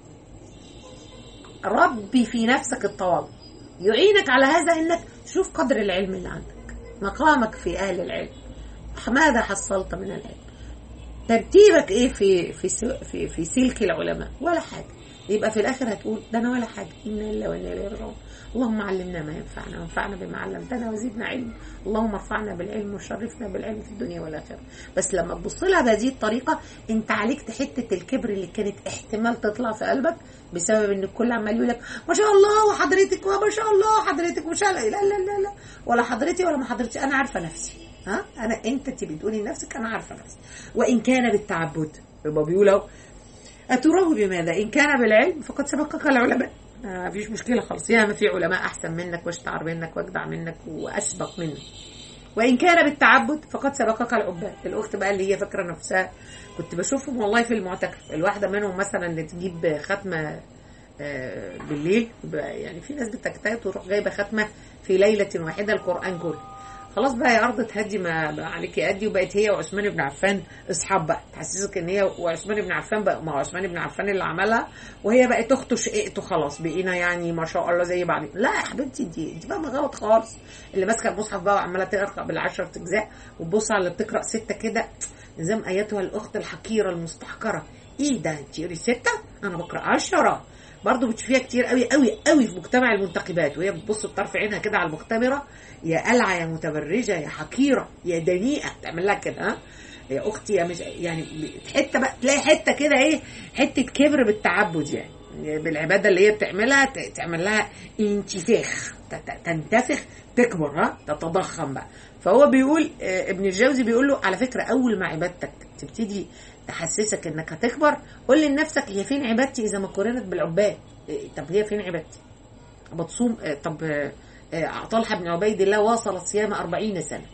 ربي في نفسك التواضع يعينك على هذا انك تشوف قدر العلم اللي عندك مقامك في اهل العلم ماذا حصلت من العلم ترتيبك ايه في في سو- في, في سلك العلماء ولا حاجه يبقى في الاخر هتقول ده انا ولا حاجه انا الا وانا اليه راجعون اللهم علمنا ما ينفعنا وانفعنا بما علمتنا وزدنا علم اللهم ارفعنا بالعلم وشرفنا بالعلم في الدنيا والاخره بس لما تبص لها بهذه الطريقه انت عليك حته الكبر اللي كانت احتمال تطلع في قلبك بسبب ان الكل عمال يقول لك ما شاء الله وحضرتك وما شاء الله حضرتك ما شاء الله لا لا لا لا ولا حضرتي ولا ما حضرتي انا عارفه نفسي ها انا انت تبي تقولي لنفسك انا عارفه نفسي وان كان بالتعبد يبقى بيقول اهو أتراه بماذا؟ إن كان بالعلم فقد سبقك العلماء ما فيش مشكلة خالص ياما في علماء أحسن منك واشطر منك وأجدع منك وأسبق منك وإن كان بالتعبد فقد سبقك العباد الأخت بقى اللي هي فاكرة نفسها كنت بشوفهم والله في المعتكف الواحدة منهم مثلا اللي تجيب ختمة آه، بالليل ب- يعني في ناس بتجتهد وتروح جايبة ختمة في ليلة واحدة القرآن كله خلاص بقى يا ارض تهدي ما بقى عليكي ادي وبقت هي وعثمان بن عفان اصحاب بقى تحسسك ان هي وعثمان بن عفان بقى ما هو عثمان بن عفان اللي عملها وهي بقت اخته شقيقته خلاص بقينا يعني ما شاء الله زي بعض لا يا حبيبتي دي دي بقى مغوط خالص اللي ماسكه المصحف بقى وعماله تقرا بالعشرة اجزاء وتبص على اللي بتقرا سته كده نظام ايتها الاخت الحقيره المستحقره ايه ده انت تقري سته انا بقرا عشرة برضه بتشوفيها كتير قوي قوي قوي في مجتمع المنتقبات وهي بتبص بطرف عينها كده على المختبره يا قلعه يا متبرجه يا حقيره يا دنيئه تعمل لها كده ها يا اختي يا مش يعني حته بقى تلاقي حته كده ايه حته كبر بالتعبد يعني بالعباده اللي هي بتعملها ت- تعمل لها انتفاخ ت- ت- تنتفخ تكبر ها تتضخم بقى فهو بيقول آه، ابن الجوزي بيقول له على فكره اول ما عبادتك تبتدي تحسسك انك هتكبر قول لنفسك هي فين عبادتي اذا ما قارنت بالعباد إيه، طب هي فين عبادتي بتصوم آه، طب آه، آه، طلحه بن عبيد الله واصل الصيام أربعين سنه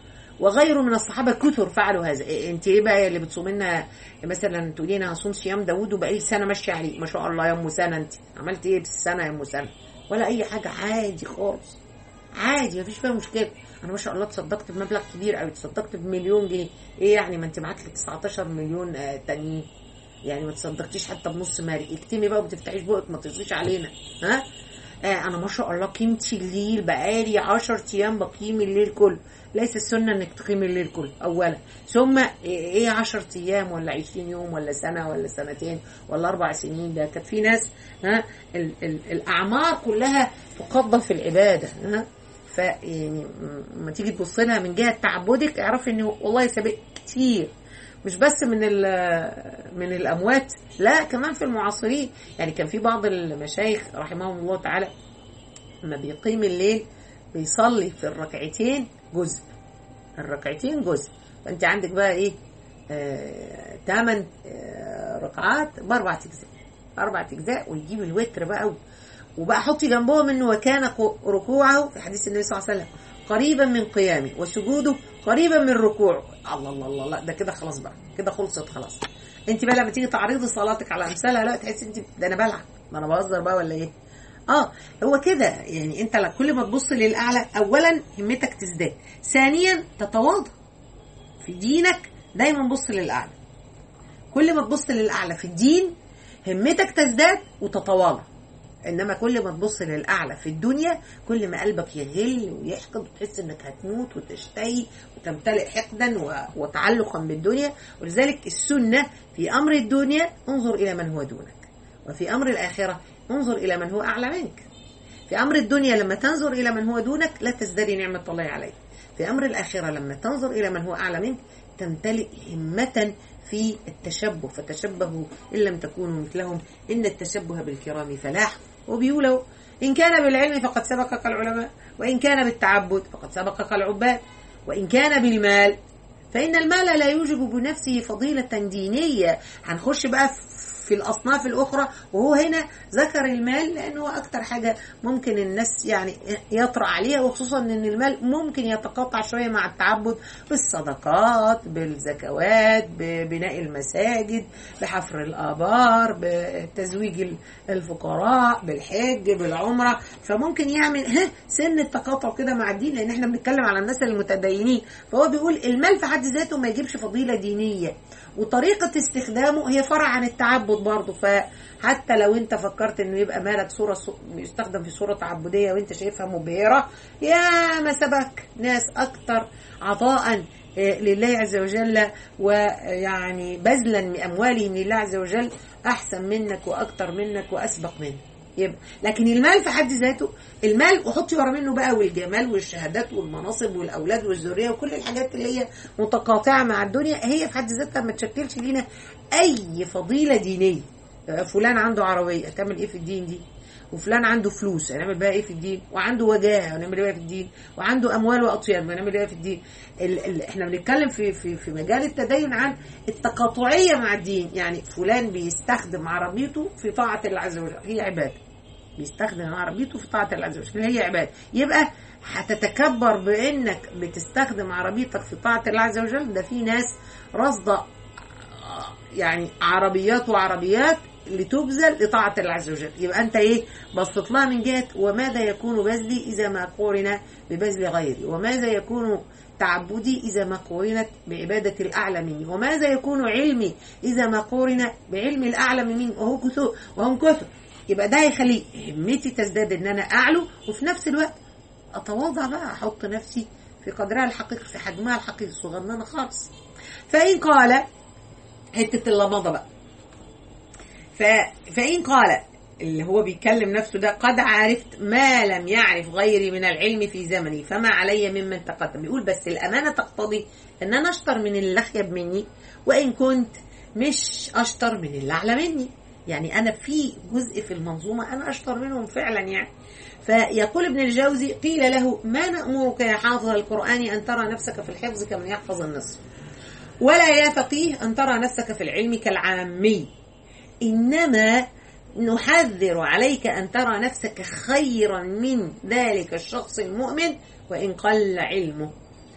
وغيره من الصحابه كثر فعلوا هذا إيه، انت ايه بقى اللي بتصومي لنا مثلا تقولي لنا هصوم صيام داوود وبقالي سنه ماشيه عليه ما شاء الله يا ام سنه انت عملت ايه بالسنه يا ام سنه ولا اي حاجه عادي خالص عادي مفيش فيها مشكله انا ما شاء الله تصدقت بمبلغ كبير قوي تصدقت بمليون جنيه ايه يعني ما انت معاك 19 مليون آه، تانيين يعني ما تصدقتيش حتى بنص مالك اكتمي بقى وما تفتحيش بقك ما ترضيش علينا ها آه انا ما شاء الله قيمتي الليل بقالي 10 ايام بقيم الليل كله ليس السنه انك تقيم الليل كله اولا ثم ايه 10 ايام ولا 20 يوم ولا سنه ولا سنتين ولا اربع سنين ده كانت في ناس ها ال ال الاعمار كلها تقضى في العباده ها فيعني لما تيجي تبص لها من جهه تعبدك اعرفي انه والله سابق كتير مش بس من من الاموات لا كمان في المعاصرين يعني كان في بعض المشايخ رحمهم الله تعالى لما بيقيم الليل بيصلي في الركعتين جزء الركعتين جزء فانت عندك بقى ايه ثمان آه ركعات باربع اجزاء اربع اجزاء ويجيب الوتر بقى وبقى حطي جنبهم انه وكان ركوعه في حديث النبي صلى الله عليه وسلم قريبا من قيامه وسجوده قريبا من ركوعه الله الله الله لا ده كده خلاص بقى كده خلصت خلاص انت بقى لما تيجي تعرضي صلاتك على امثالها لا تحسي انت ده انا بلعب ما انا بهزر بقى ولا ايه اه هو كده يعني انت كل ما تبص للاعلى اولا همتك تزداد ثانيا تتواضع في دينك دايما بص للاعلى كل ما تبص للاعلى في الدين همتك تزداد وتتواضع انما كل ما تبص للاعلى في الدنيا كل ما قلبك يغل ويحقد وتحس انك هتموت وتشتهي وتمتلئ حقدا وتعلقا بالدنيا ولذلك السنه في امر الدنيا انظر الى من هو دونك وفي امر الاخره انظر الى من هو اعلى منك في امر الدنيا لما تنظر الى من هو دونك لا تزدري نعمه الله عليك في امر الاخره لما تنظر الى من هو اعلى منك تمتلئ همه في التشبه فتشبهوا ان لم تكونوا مثلهم ان التشبه بالكرام فلاح وبيقولوا إن كان بالعلم فقد سبقك العلماء وإن كان بالتعبد فقد سبقك العباد وإن كان بالمال فإن المال لا يوجب بنفسه فضيلة دينية هنخش بقى في الأصناف الأخرى وهو هنا ذكر المال لأنه أكتر حاجة ممكن الناس يعني يطرأ عليها وخصوصا أن المال ممكن يتقاطع شوية مع التعبد بالصدقات بالزكوات ببناء المساجد بحفر الآبار بتزويج الفقراء بالحج بالعمرة فممكن يعمل ها سن التقاطع كده مع الدين لأن احنا بنتكلم على الناس المتدينين فهو بيقول المال في حد ذاته ما يجيبش فضيلة دينية وطريقة استخدامه هي فرع عن التعبد برضه فحتى لو انت فكرت انه يبقى مالك صورة يستخدم في صورة تعبدية وانت شايفها مبهرة يا ما سبك ناس اكتر عطاء لله عز وجل ويعني بذلا من اموالهم لله عز وجل احسن منك واكتر منك واسبق منك يبقى لكن المال في حد ذاته المال وحطي ورا منه بقى والجمال والشهادات والمناصب والاولاد والذريه وكل الحاجات اللي هي متقاطعه مع الدنيا هي في حد ذاتها ما تشكلش لينا اي فضيله دينيه فلان عنده عربيه تعمل ايه في الدين دي وفلان عنده فلوس هنعمل بقى ايه في الدين وعنده وجاهه هنعمل ايه في الدين وعنده اموال واطيان هنعمل ايه في الدين ال ال احنا بنتكلم في في في مجال التدين عن التقاطعيه مع الدين يعني فلان بيستخدم عربيته في طاعه الله عز وجل هي عباده بيستخدم عربيته في طاعه الله عز وجل هي عباده يبقى هتتكبر بانك بتستخدم عربيتك في طاعه الله عز وجل ده في ناس رصده يعني عربيات وعربيات لتبذل لطاعة الله عز وجل يبقى أنت إيه بسط لها من جهة وماذا يكون بذلي إذا ما قورن ببذل غيري وماذا يكون تعبدي إذا ما قورنت بعبادة الأعلى مني وماذا يكون علمي إذا ما قورن بعلم الأعلى مني وهو كثر وهم كثر يبقى ده هيخلي همتي تزداد إن أنا أعلو وفي نفس الوقت أتواضع بقى أحط نفسي في قدرها الحقيقي في حجمها الحقيقي صغننة خالص فإن قال حتة اللمضة بقى ف... فإن قال اللي هو بيتكلم نفسه ده قد عرفت ما لم يعرف غيري من العلم في زمني فما علي ممن تقدم يقول بس الأمانة تقتضي أن أنا أشطر من اللي أخيب مني وإن كنت مش أشطر من اللي أعلى مني يعني أنا في جزء في المنظومة أنا أشطر منهم فعلا يعني فيقول ابن الجوزي قيل له ما نأمرك يا حافظ القرآن أن ترى نفسك في الحفظ كمن يحفظ النصف ولا يا فقيه أن ترى نفسك في العلم كالعامي إنما نحذر عليك أن ترى نفسك خيرا من ذلك الشخص المؤمن وإن قل علمه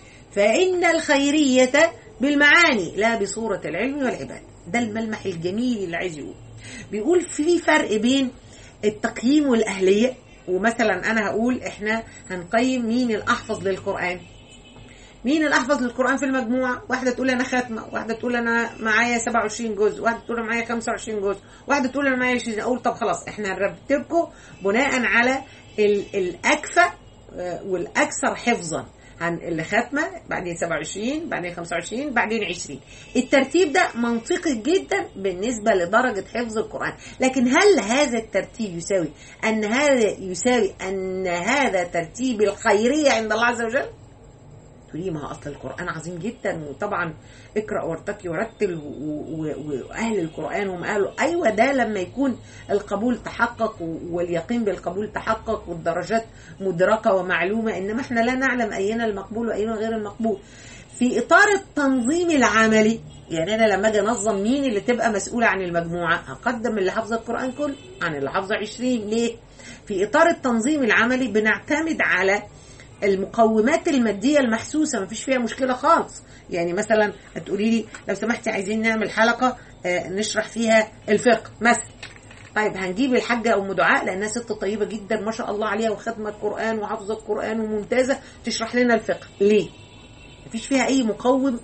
فإن الخيرية بالمعاني لا بصورة العلم والعبادة ده الملمح الجميل اللي عايز يقول بيقول في فرق بين التقييم والأهلية ومثلا أنا هقول إحنا هنقيم مين الأحفظ للقرآن مين الاحفظ للقران في المجموعه واحده تقول انا ختمه واحده تقول انا معايا 27 جزء واحده تقول انا معايا 25 جزء واحده تقول انا معايا 20 اقول طب خلاص احنا هنرتبكم بناء على ال- الاكفأ آه، والاكثر حفظا عن اللي ختمه بعدين 27 بعدين 25 بعدين 20 الترتيب ده منطقي جدا بالنسبه لدرجه حفظ القران لكن هل هذا الترتيب يساوي ان هذا يساوي ان هذا ترتيب الخيريه عند الله عز وجل تقولي ما هو اصل القران عظيم جدا وطبعا اقرا وارتقي ورتل و- و- واهل القران هم اهله ايوه ده لما يكون القبول تحقق و- واليقين بالقبول تحقق والدرجات مدركه ومعلومه انما احنا لا نعلم اينا المقبول واينا غير المقبول في اطار التنظيم العملي يعني انا لما اجي انظم مين اللي تبقى مسؤوله عن المجموعه هقدم اللي حافظه القران كله عن اللي حافظه 20 ليه في اطار التنظيم العملي بنعتمد على المقومات الماديه المحسوسه مفيش فيها مشكله خالص يعني مثلا هتقولي لي لو سمحتي عايزين نعمل حلقه آه، نشرح فيها الفقه مثلا طيب هنجيب الحاجة أم دعاء لأنها ست طيبة جدا ما شاء الله عليها وختمة قرآن وحافظة قرآن وممتازة تشرح لنا الفقه ليه؟ مفيش فيها أي مقوم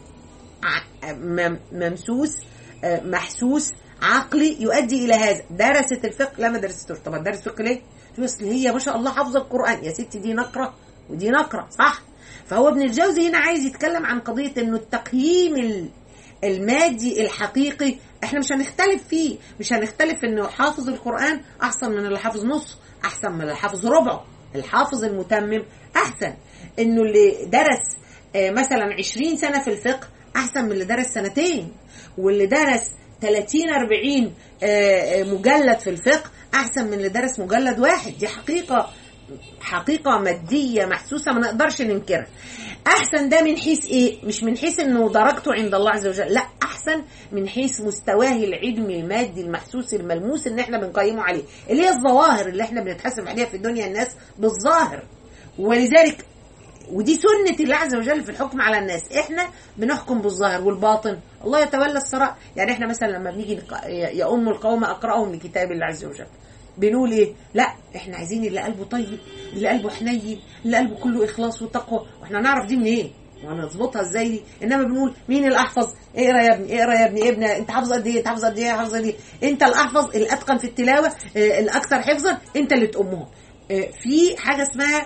ع- مم- ممسوس آه، محسوس عقلي يؤدي الى هذا درست الفقه لا ما درستوش طب هتدرس فقه ليه تقول اصل هي ما شاء الله حافظه القران يا ستي دي نقره ودي نقره صح فهو ابن الجوزي هنا عايز يتكلم عن قضيه انه التقييم ال- المادي الحقيقي احنا مش هنختلف فيه مش هنختلف انه حافظ القران احسن من اللي حافظ نص احسن من اللي حافظ ربعه الحافظ المتمم احسن انه اللي درس آه، مثلا 20 سنه في الفقه احسن من اللي درس سنتين واللي درس 30 40 آه، آه، مجلد في الفقه احسن من اللي درس مجلد واحد دي حقيقه حقيقة مادية محسوسة ما نقدرش ننكرها أحسن ده من حيث إيه؟ مش من حيث إنه درجته عند الله عز وجل لا أحسن من حيث مستواه العلمي المادي المحسوس الملموس اللي إحنا بنقيمه عليه اللي هي الظواهر اللي إحنا بنتحاسب عليها في الدنيا الناس بالظاهر ولذلك ودي سنة الله عز وجل في الحكم على الناس احنا بنحكم بالظاهر والباطن الله يتولى السراء يعني احنا مثلا لما بنيجي نق- يؤم القوم اقرأهم لكتاب الله عز وجل بنقول ايه لا احنا عايزين اللي قلبه طيب اللي قلبه حنين اللي قلبه كله اخلاص وتقوى واحنا نعرف دي منين إيه؟ وهنظبطها ازاي دي انما بنقول مين الاحفظ اقرا يا ابني اقرا يا ابني ابني انت حافظ قد ايه انت حافظ قد ايه حافظ قد ايه انت الاحفظ الاتقن في التلاوه آه، الاكثر حفظا انت اللي تأمهم آه، في حاجه اسمها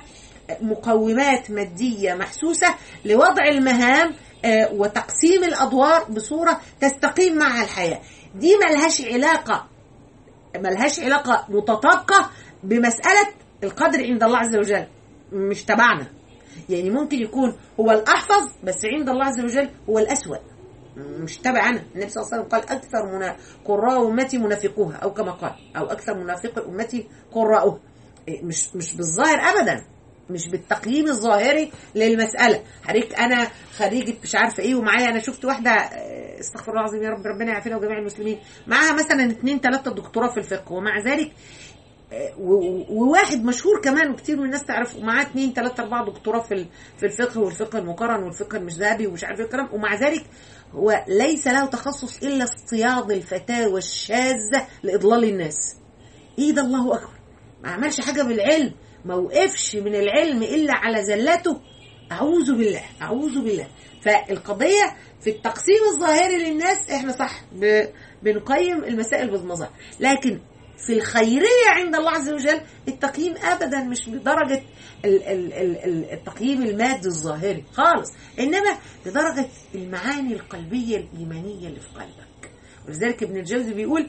مقومات ماديه محسوسه لوضع المهام آه، وتقسيم الادوار بصوره تستقيم معها الحياه دي ملهاش علاقه ملهاش علاقه متطابقه بمساله القدر عند الله عز وجل مش تبعنا يعني ممكن يكون هو الاحفظ بس عند الله عز وجل هو الاسوأ مش تبع انا النبي صلى الله عليه وسلم قال اكثر منا قراء امتي منافقوها او كما قال او اكثر منافق امتي قراءها إيه، مش مش بالظاهر ابدا مش بالتقييم الظاهري للمساله حضرتك انا خريجه مش عارفه ايه ومعايا انا شفت واحده آه، استغفر الله العظيم يا رب ربنا يعافينا وجميع المسلمين معاها مثلا اثنين ثلاثه دكتوراه في الفقه ومع ذلك آه، و- و- وواحد مشهور كمان وكتير من الناس تعرفه ومعاه اثنين ثلاثه اربعه دكتوراه في ال- في الفقه والفقه المقارن والفقه المذهبي ومش عارف ايه الكلام ومع ذلك هو ليس له تخصص الا اصطياد الفتاوى الشاذه لاضلال الناس ايه ده الله اكبر ما عملش حاجه بالعلم ما وقفش من العلم الا على زلته اعوذ بالله اعوذ بالله فالقضيه في التقسيم الظاهري للناس احنا صح ب- بنقيم المسائل بالمظاهر لكن في الخيريه عند الله عز وجل التقييم ابدا مش بدرجه ال- ال- ال- ال- التقييم المادي الظاهري خالص انما بدرجه المعاني القلبيه الايمانيه اللي في قلبك ولذلك ابن الجوزي بيقول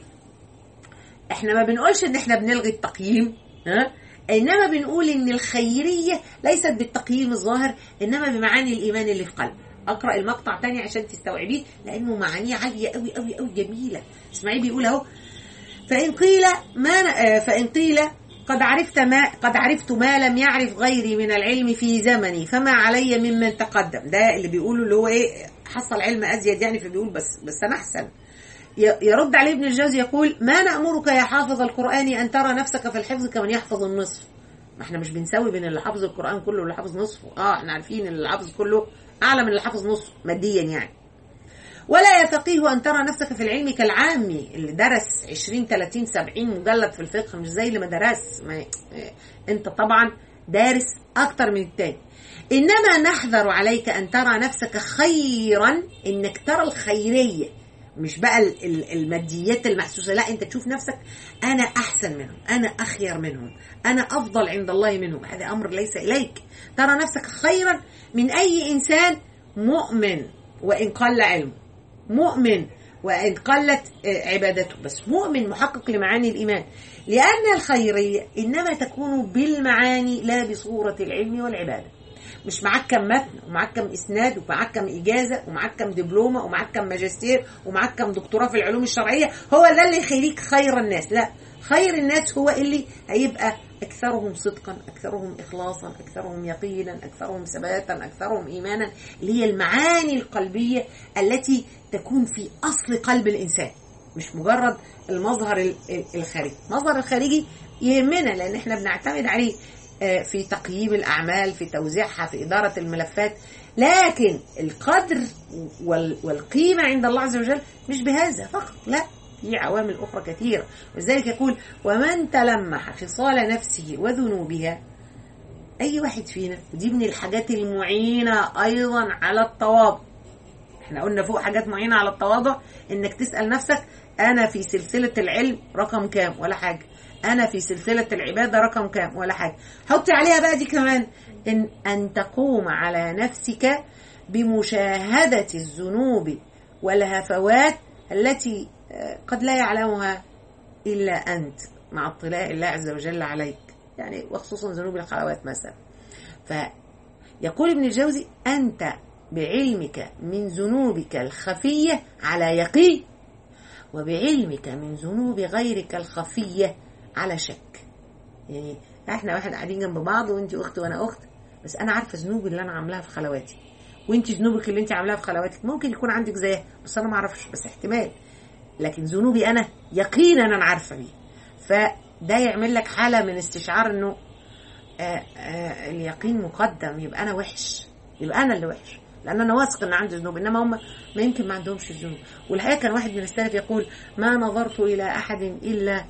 احنا ما بنقولش ان احنا بنلغي التقييم ها انما بنقول ان الخيريه ليست بالتقييم الظاهر انما بمعاني الايمان اللي في قلبك اقرا المقطع تاني عشان تستوعبيه لانه معانيه عاليه قوي قوي قوي جميله اسمعي بيقول اهو فان قيل ما آه، فان قيل قد عرفت ما قد عرفت ما لم يعرف غيري من العلم في زمني فما علي ممن تقدم ده اللي بيقوله اللي هو ايه حصل علم ازيد يعني فبيقول بس بس انا احسن ي- يرد عليه ابن الجوزي يقول ما نأمرك يا حافظ القرآن أن ترى نفسك في الحفظ كمن يحفظ النصف ما احنا مش بنساوي بين اللي حافظ القرآن كله واللي حافظ نصفه اه احنا عارفين ان اللي حافظ كله أعلى من اللي حافظ نصفه ماديا يعني ولا يا فقيه أن ترى نفسك في العلم كالعامي اللي درس 20 30 70 مجلد في الفقه مش زي اللي ما درس ما انت طبعا دارس اكتر من التاني انما نحذر عليك ان ترى نفسك خيرا انك ترى الخيريه مش بقى ال- ال- الماديات المحسوسه لا انت تشوف نفسك انا احسن منهم انا اخير منهم انا افضل عند الله منهم هذا امر ليس اليك ترى نفسك خيرا من اي انسان مؤمن وان قل علمه مؤمن وان قلت آه، عبادته بس مؤمن محقق لمعاني الايمان لان الخيريه انما تكون بالمعاني لا بصوره العلم والعباده مش معاك كم متن ومعاك كم اسناد ومعاك كم اجازه ومعاك كم دبلومه ومعاك كم ماجستير ومعاك كم دكتوراه في العلوم الشرعيه هو ده اللي يخليك خير الناس لا خير الناس هو اللي هيبقى اكثرهم صدقا اكثرهم اخلاصا اكثرهم يقينا اكثرهم ثباتا اكثرهم ايمانا اللي هي المعاني القلبيه التي تكون في اصل قلب الانسان مش مجرد المظهر ال- ال- الخارجي المظهر الخارجي يهمنا لان احنا بنعتمد عليه آه، في تقييم الاعمال في توزيعها في اداره الملفات لكن القدر وال- والقيمه عند الله عز وجل مش بهذا فقط لا في عوامل اخرى كثيره ولذلك يقول ومن تلمح خصال نفسه وذنوبها اي واحد فينا ودي من الحاجات المعينه ايضا على التواضع احنا قلنا فوق حاجات معينه على التواضع انك تسال نفسك انا في سلسله العلم رقم كام ولا حاجه انا في سلسله العباده رقم كام ولا حاجه حطي عليها بقى دي كمان ان ان تقوم على نفسك بمشاهده الذنوب والهفوات التي آه، قد لا يعلمها الا انت مع اطلاع الله عز وجل عليك يعني وخصوصا ذنوب الخلوات مثلا فيقول ابن الجوزي انت بعلمك من ذنوبك الخفيه على يقين وبعلمك من ذنوب غيرك الخفيه على شك يعني احنا واحد قاعدين جنب بعض وانت اخت وانا اخت بس انا عارفه ذنوبي اللي انا عاملاها في خلواتي وانت ذنوبك اللي انت عاملاها في خلواتك ممكن يكون عندك زيها بس انا ما اعرفش بس احتمال لكن ذنوبي انا يقينا انا عارفه بيه فده يعمل لك حاله من استشعار انه آه آه اليقين مقدم يبقى انا وحش يبقى انا اللي وحش لان انا واثق ان عندي ذنوب انما هم ما يمكن ما عندهمش الذنوب والحقيقه كان واحد من السلف يقول ما نظرت الى احد الا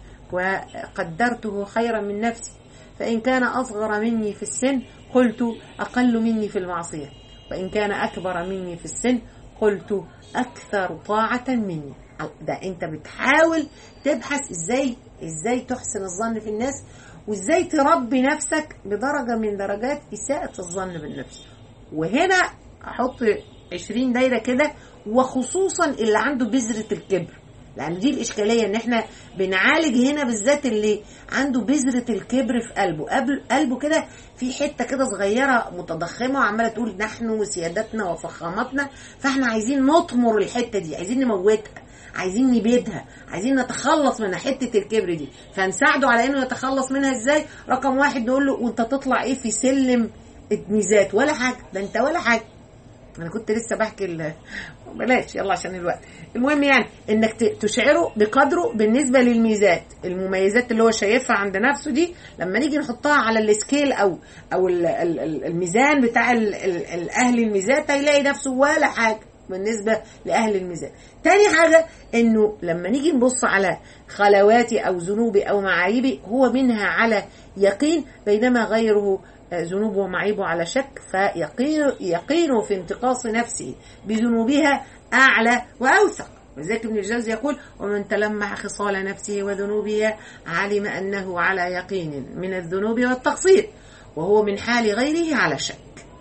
وقدرته خيرا من نفسي فان كان اصغر مني في السن قلت اقل مني في المعصيه وان كان اكبر مني في السن قلت اكثر طاعه مني ده انت بتحاول تبحث ازاي ازاي تحسن الظن في الناس وازاي تربي نفسك بدرجه من درجات اساءه الظن بالنفس وهنا احط 20 دايره كده وخصوصا اللي عنده بذره الكبر لان دي الاشكاليه ان احنا بنعالج هنا بالذات اللي عنده بذره الكبر في قلبه قبل قلبه كده في حته كده صغيره متضخمه وعماله تقول نحن سيادتنا وفخامتنا فاحنا عايزين نطمر الحته دي عايزين نموتها عايزين نبيدها عايزين نتخلص من حته الكبر دي فنساعده على انه يتخلص منها ازاي رقم واحد نقول له وانت تطلع ايه في سلم الميزات ولا حاجه ده انت ولا حاجه انا كنت لسه بحكي ال... بلاش يلا عشان الوقت المهم يعني انك ت- تشعره بقدره بالنسبه للميزات المميزات اللي هو شايفها عند نفسه دي لما نيجي نحطها على السكيل او او ال- ال- ال- الميزان بتاع ال- ال- الاهل الميزات هيلاقي نفسه ولا حاجه بالنسبه لاهل الميزان تاني حاجه انه لما نيجي نبص على خلواتي او ذنوبي او معايبي هو منها على يقين بينما غيره ذنوبه ومعيبه على شك فيقين يقينه في انتقاص نفسه بذنوبها أعلى وأوثق ولذلك ابن الجوزي يقول ومن تلمح خصال نفسه وذنوبها علم أنه على يقين من الذنوب والتقصير وهو من حال غيره على شك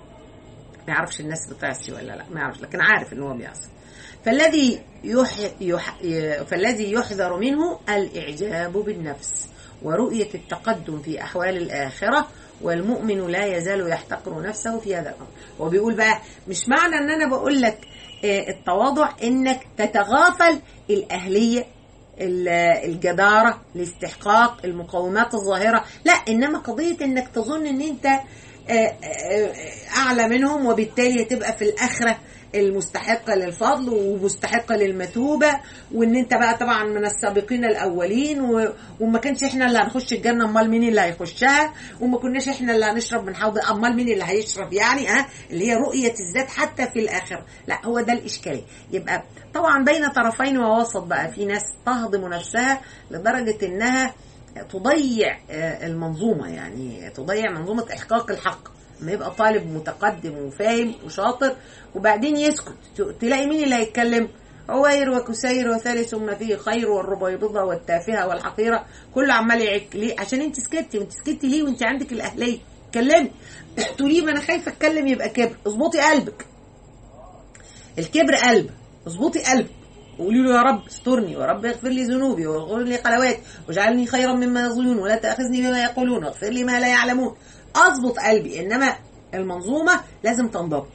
ما يعرفش الناس بتعصي ولا لا ما يعرفش لكن عارف ان هو بيعصي فالذي يح... يح... فالذي يحذر منه الإعجاب بالنفس ورؤية التقدم في أحوال الآخرة والمؤمن لا يزال يحتقر نفسه في هذا الأمر هو بيقول بقى مش معنى أن أنا بقول لك آه، التواضع إنك تتغافل الأهلية ال- الجدارة الاستحقاق المقومات الظاهرة لا إنما قضية إنك تظن إن أنت آه، آه، أعلى منهم وبالتالي تبقى في الآخرة المستحقة للفضل ومستحقة للمثوبة وان انت بقى طبعا من السابقين الاولين و... وما كانش احنا اللي هنخش الجنة امال مين اللي هيخشها وما كناش احنا اللي هنشرب من حوض امال مين اللي هيشرب يعني ها اللي هي رؤية الذات حتى في الاخرة لا هو ده الاشكالية يبقى طبعا بين طرفين ووسط بقى في ناس تهضم نفسها لدرجة انها تضيع آه، المنظومه يعني تضيع منظومه احقاق الحق لما يبقى طالب متقدم وفاهم وشاطر وبعدين يسكت ت- تلاقي مين اللي هيتكلم عوير وكسير وثالث ما فيه خير والربيضة والتافهة والحقيرة كله عمال يعك ليه عشان انت سكتي وانت سكتي ليه وانت عندك الاهلية اتكلمي تقولي ما انا خايفة اتكلم يبقى كبر اظبطي قلبك الكبر قلب اظبطي قلبك وقولي له يا رب استرني ويا رب اغفر لي ذنوبي واغفر لي خلواتي واجعلني خيرا مما يظنون ولا تاخذني بما يقولون واغفر لي ما لا يعلمون اظبط قلبي انما المنظومه لازم تنضبط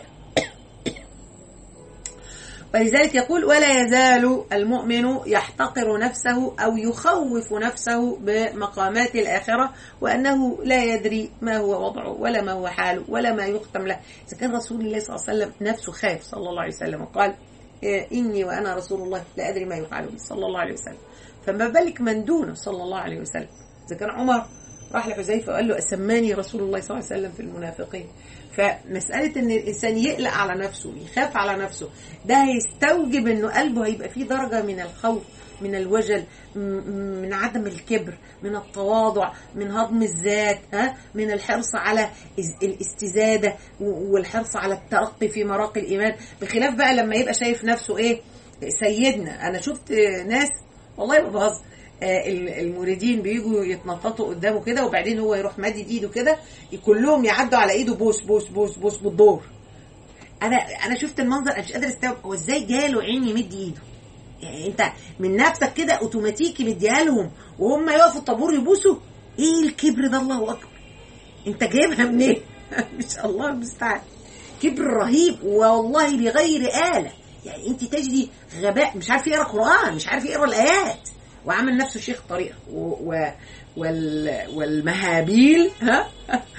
ولذلك يقول ولا يزال المؤمن يحتقر نفسه او يخوف نفسه بمقامات الاخره وانه لا يدري ما هو وضعه ولا ما هو حاله ولا ما يختم له اذا كان رسول الله صلى الله عليه وسلم نفسه خاف صلى الله عليه وسلم وقال إيه، اني وانا رسول الله لا ادري ما يفعل بي صلى الله عليه وسلم فما بالك من دونه صلى الله عليه وسلم اذا كان عمر راح لحذيفه وقال له اسماني رسول الله صلى الله عليه وسلم في المنافقين فمسألة إن الإنسان يقلق على نفسه يخاف على نفسه ده هيستوجب إنه قلبه هيبقى فيه درجة من الخوف من الوجل م- م- من عدم الكبر من التواضع من هضم الذات ها من الحرص على إز- الاستزادة و- والحرص على الترقي في مراقي الإيمان بخلاف بقى لما يبقى شايف نفسه إيه سيدنا أنا شفت ناس والله ما بهزر آه، ال- المريدين بيجوا يتنططوا قدامه كده وبعدين هو يروح مادد ايده كده كلهم يعدوا على ايده بوس بوس بوس بوس بالدور انا انا شفت المنظر انا مش قادر استوعب هو ازاي جاله عين يمد ايده يعني انت من نفسك كده اوتوماتيكي مديها لهم وهم يقفوا الطابور يبوسوا ايه الكبر ده الله اكبر انت جايبها منين مش الله المستعان كبر رهيب والله بغير آلة يعني انت تجدي غباء مش عارف يقرا قرآن مش عارف يقرا الآيات وعمل نفسه شيخ طريقة و... و... وال... والمهابيل ها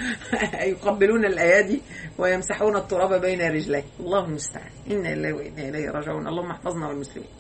يقبلون الأيادي ويمسحون التراب بين رجليه الله المستعان إنا لله وإنا إليه راجعون اللهم احفظنا والمسلمين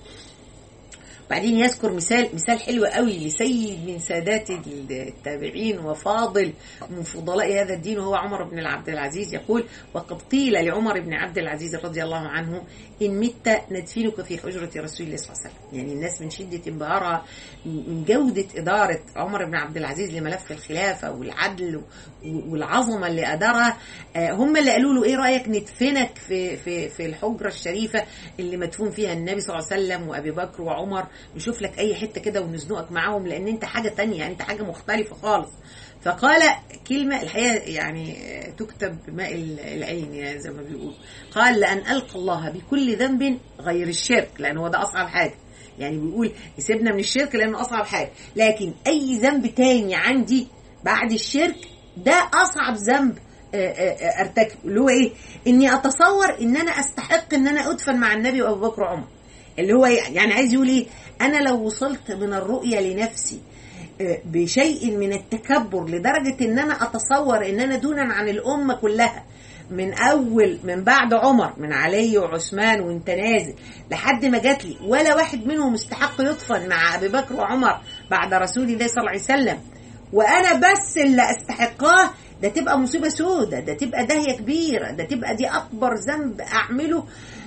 بعدين يذكر مثال مثال حلو قوي لسيد من سادات التابعين وفاضل من فضلاء هذا الدين وهو عمر بن عبد العزيز يقول وقد قيل لعمر بن عبد العزيز رضي الله عنه ان مت ندفنك في حجره رسول الله صلى الله عليه وسلم يعني الناس من شده انبهارها من جوده اداره عمر بن عبد العزيز لملف الخلافه والعدل والعظمه اللي ادارها آه، هم اللي قالوا له ايه رايك ندفنك في في في الحجره الشريفه اللي مدفون فيها النبي صلى الله عليه وسلم وابي بكر وعمر نشوف لك اي حته كده ونزنقك معاهم لان انت حاجه تانية انت حاجه مختلفه خالص فقال كلمة الحقيقة يعني تكتب بماء العين يعني زي ما بيقول قال لأن ألقى الله بكل ذنب غير الشرك لأن هو ده أصعب حاجة يعني بيقول يسيبنا من الشرك لأنه أصعب حاجة لكن أي ذنب تاني عندي بعد الشرك ده أصعب ذنب آه، آه، ارتكب اللي هو ايه اني اتصور ان انا استحق ان انا ادفن مع النبي وابو بكر وعمر اللي هو يعني عايز يقول ايه انا لو وصلت من الرؤيه لنفسي آه، بشيء من التكبر لدرجه ان انا اتصور ان انا دونا عن الامه كلها من اول من بعد عمر من علي وعثمان وانت نازل لحد ما جات لي ولا واحد منهم استحق يدفن مع ابي بكر وعمر بعد رسول الله صلى الله عليه وسلم وانا بس اللي استحقاه ده تبقى مصيبه سودة ده تبقى داهيه كبيره ده تبقى دي اكبر ذنب اعمله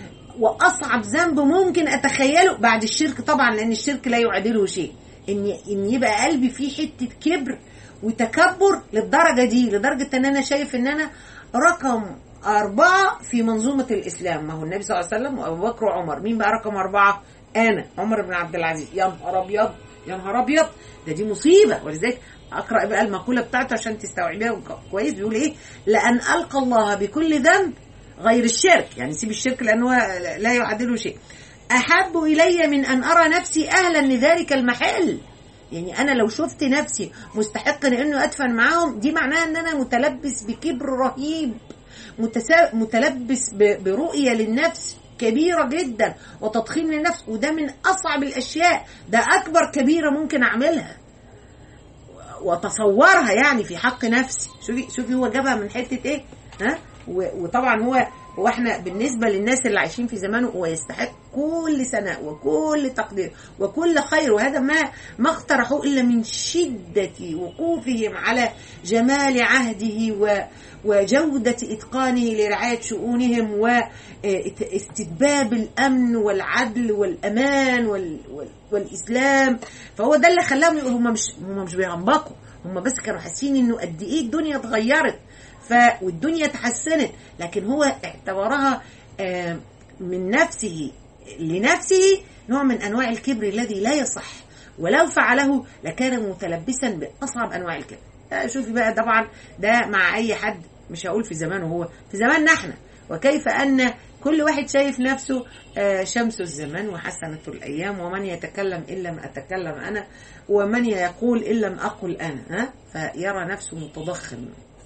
واصعب ذنب ممكن اتخيله بعد الشرك طبعا لان الشرك لا يعادله شيء ان ان يبقى قلبي فيه حته كبر وتكبر للدرجه دي لدرجه ان انا شايف ان انا رقم أربعة في منظومة الإسلام ما هو النبي صلى الله عليه وسلم وأبو بكر وعمر مين بقى رقم أربعة أنا عمر بن عبد العزيز يا نهار أبيض يا نهار أبيض ده دي مصيبة ولذلك أقرأ بقى المقولة بتاعته عشان تستوعبيها كويس بيقول إيه لأن ألقى الله بكل ذنب غير الشرك يعني سيب الشرك لأنه لا يعدله شيء أحب إلي من أن أرى نفسي أهلا لذلك المحل يعني أنا لو شفت نفسي مستحق لأنه أدفن معاهم دي معناها أن أنا متلبس بكبر رهيب متسا... متلبس ب... برؤية للنفس كبيرة جدا وتضخيم للنفس وده من أصعب الأشياء ده أكبر كبيرة ممكن أعملها وتصورها يعني في حق نفسي شوفي شوفي هو جابها من حتة إيه ها و... وطبعا هو هو احنا بالنسبة للناس اللي عايشين في زمانه هو يستحق كل ثناء وكل تقدير وكل خير وهذا ما ما اقترحوه الا من شده وقوفهم على جمال عهده و وجودة إتقانه لرعاية شؤونهم واستتباب الأمن والعدل والأمان وال وال والإسلام فهو ده اللي خلاهم يقولوا هم مش هم مش بيغنبقوا هم بس كانوا حاسين إنه قد إيه الدنيا اتغيرت ف والدنيا تحسنت لكن هو اعتبرها آه، من نفسه لنفسه نوع من أنواع الكبر الذي لا يصح ولو فعله لكان متلبسا بأصعب أنواع الكبر آه، شوفي بقى طبعا ده مع أي حد مش هقول في زمانه هو في زماننا احنا وكيف أن كل واحد شايف نفسه آه، شمس الزمان وحسنة الأيام ومن يتكلم إن لم أتكلم أنا ومن يقول إن لم أقل أنا ها فيرى نفسه متضخم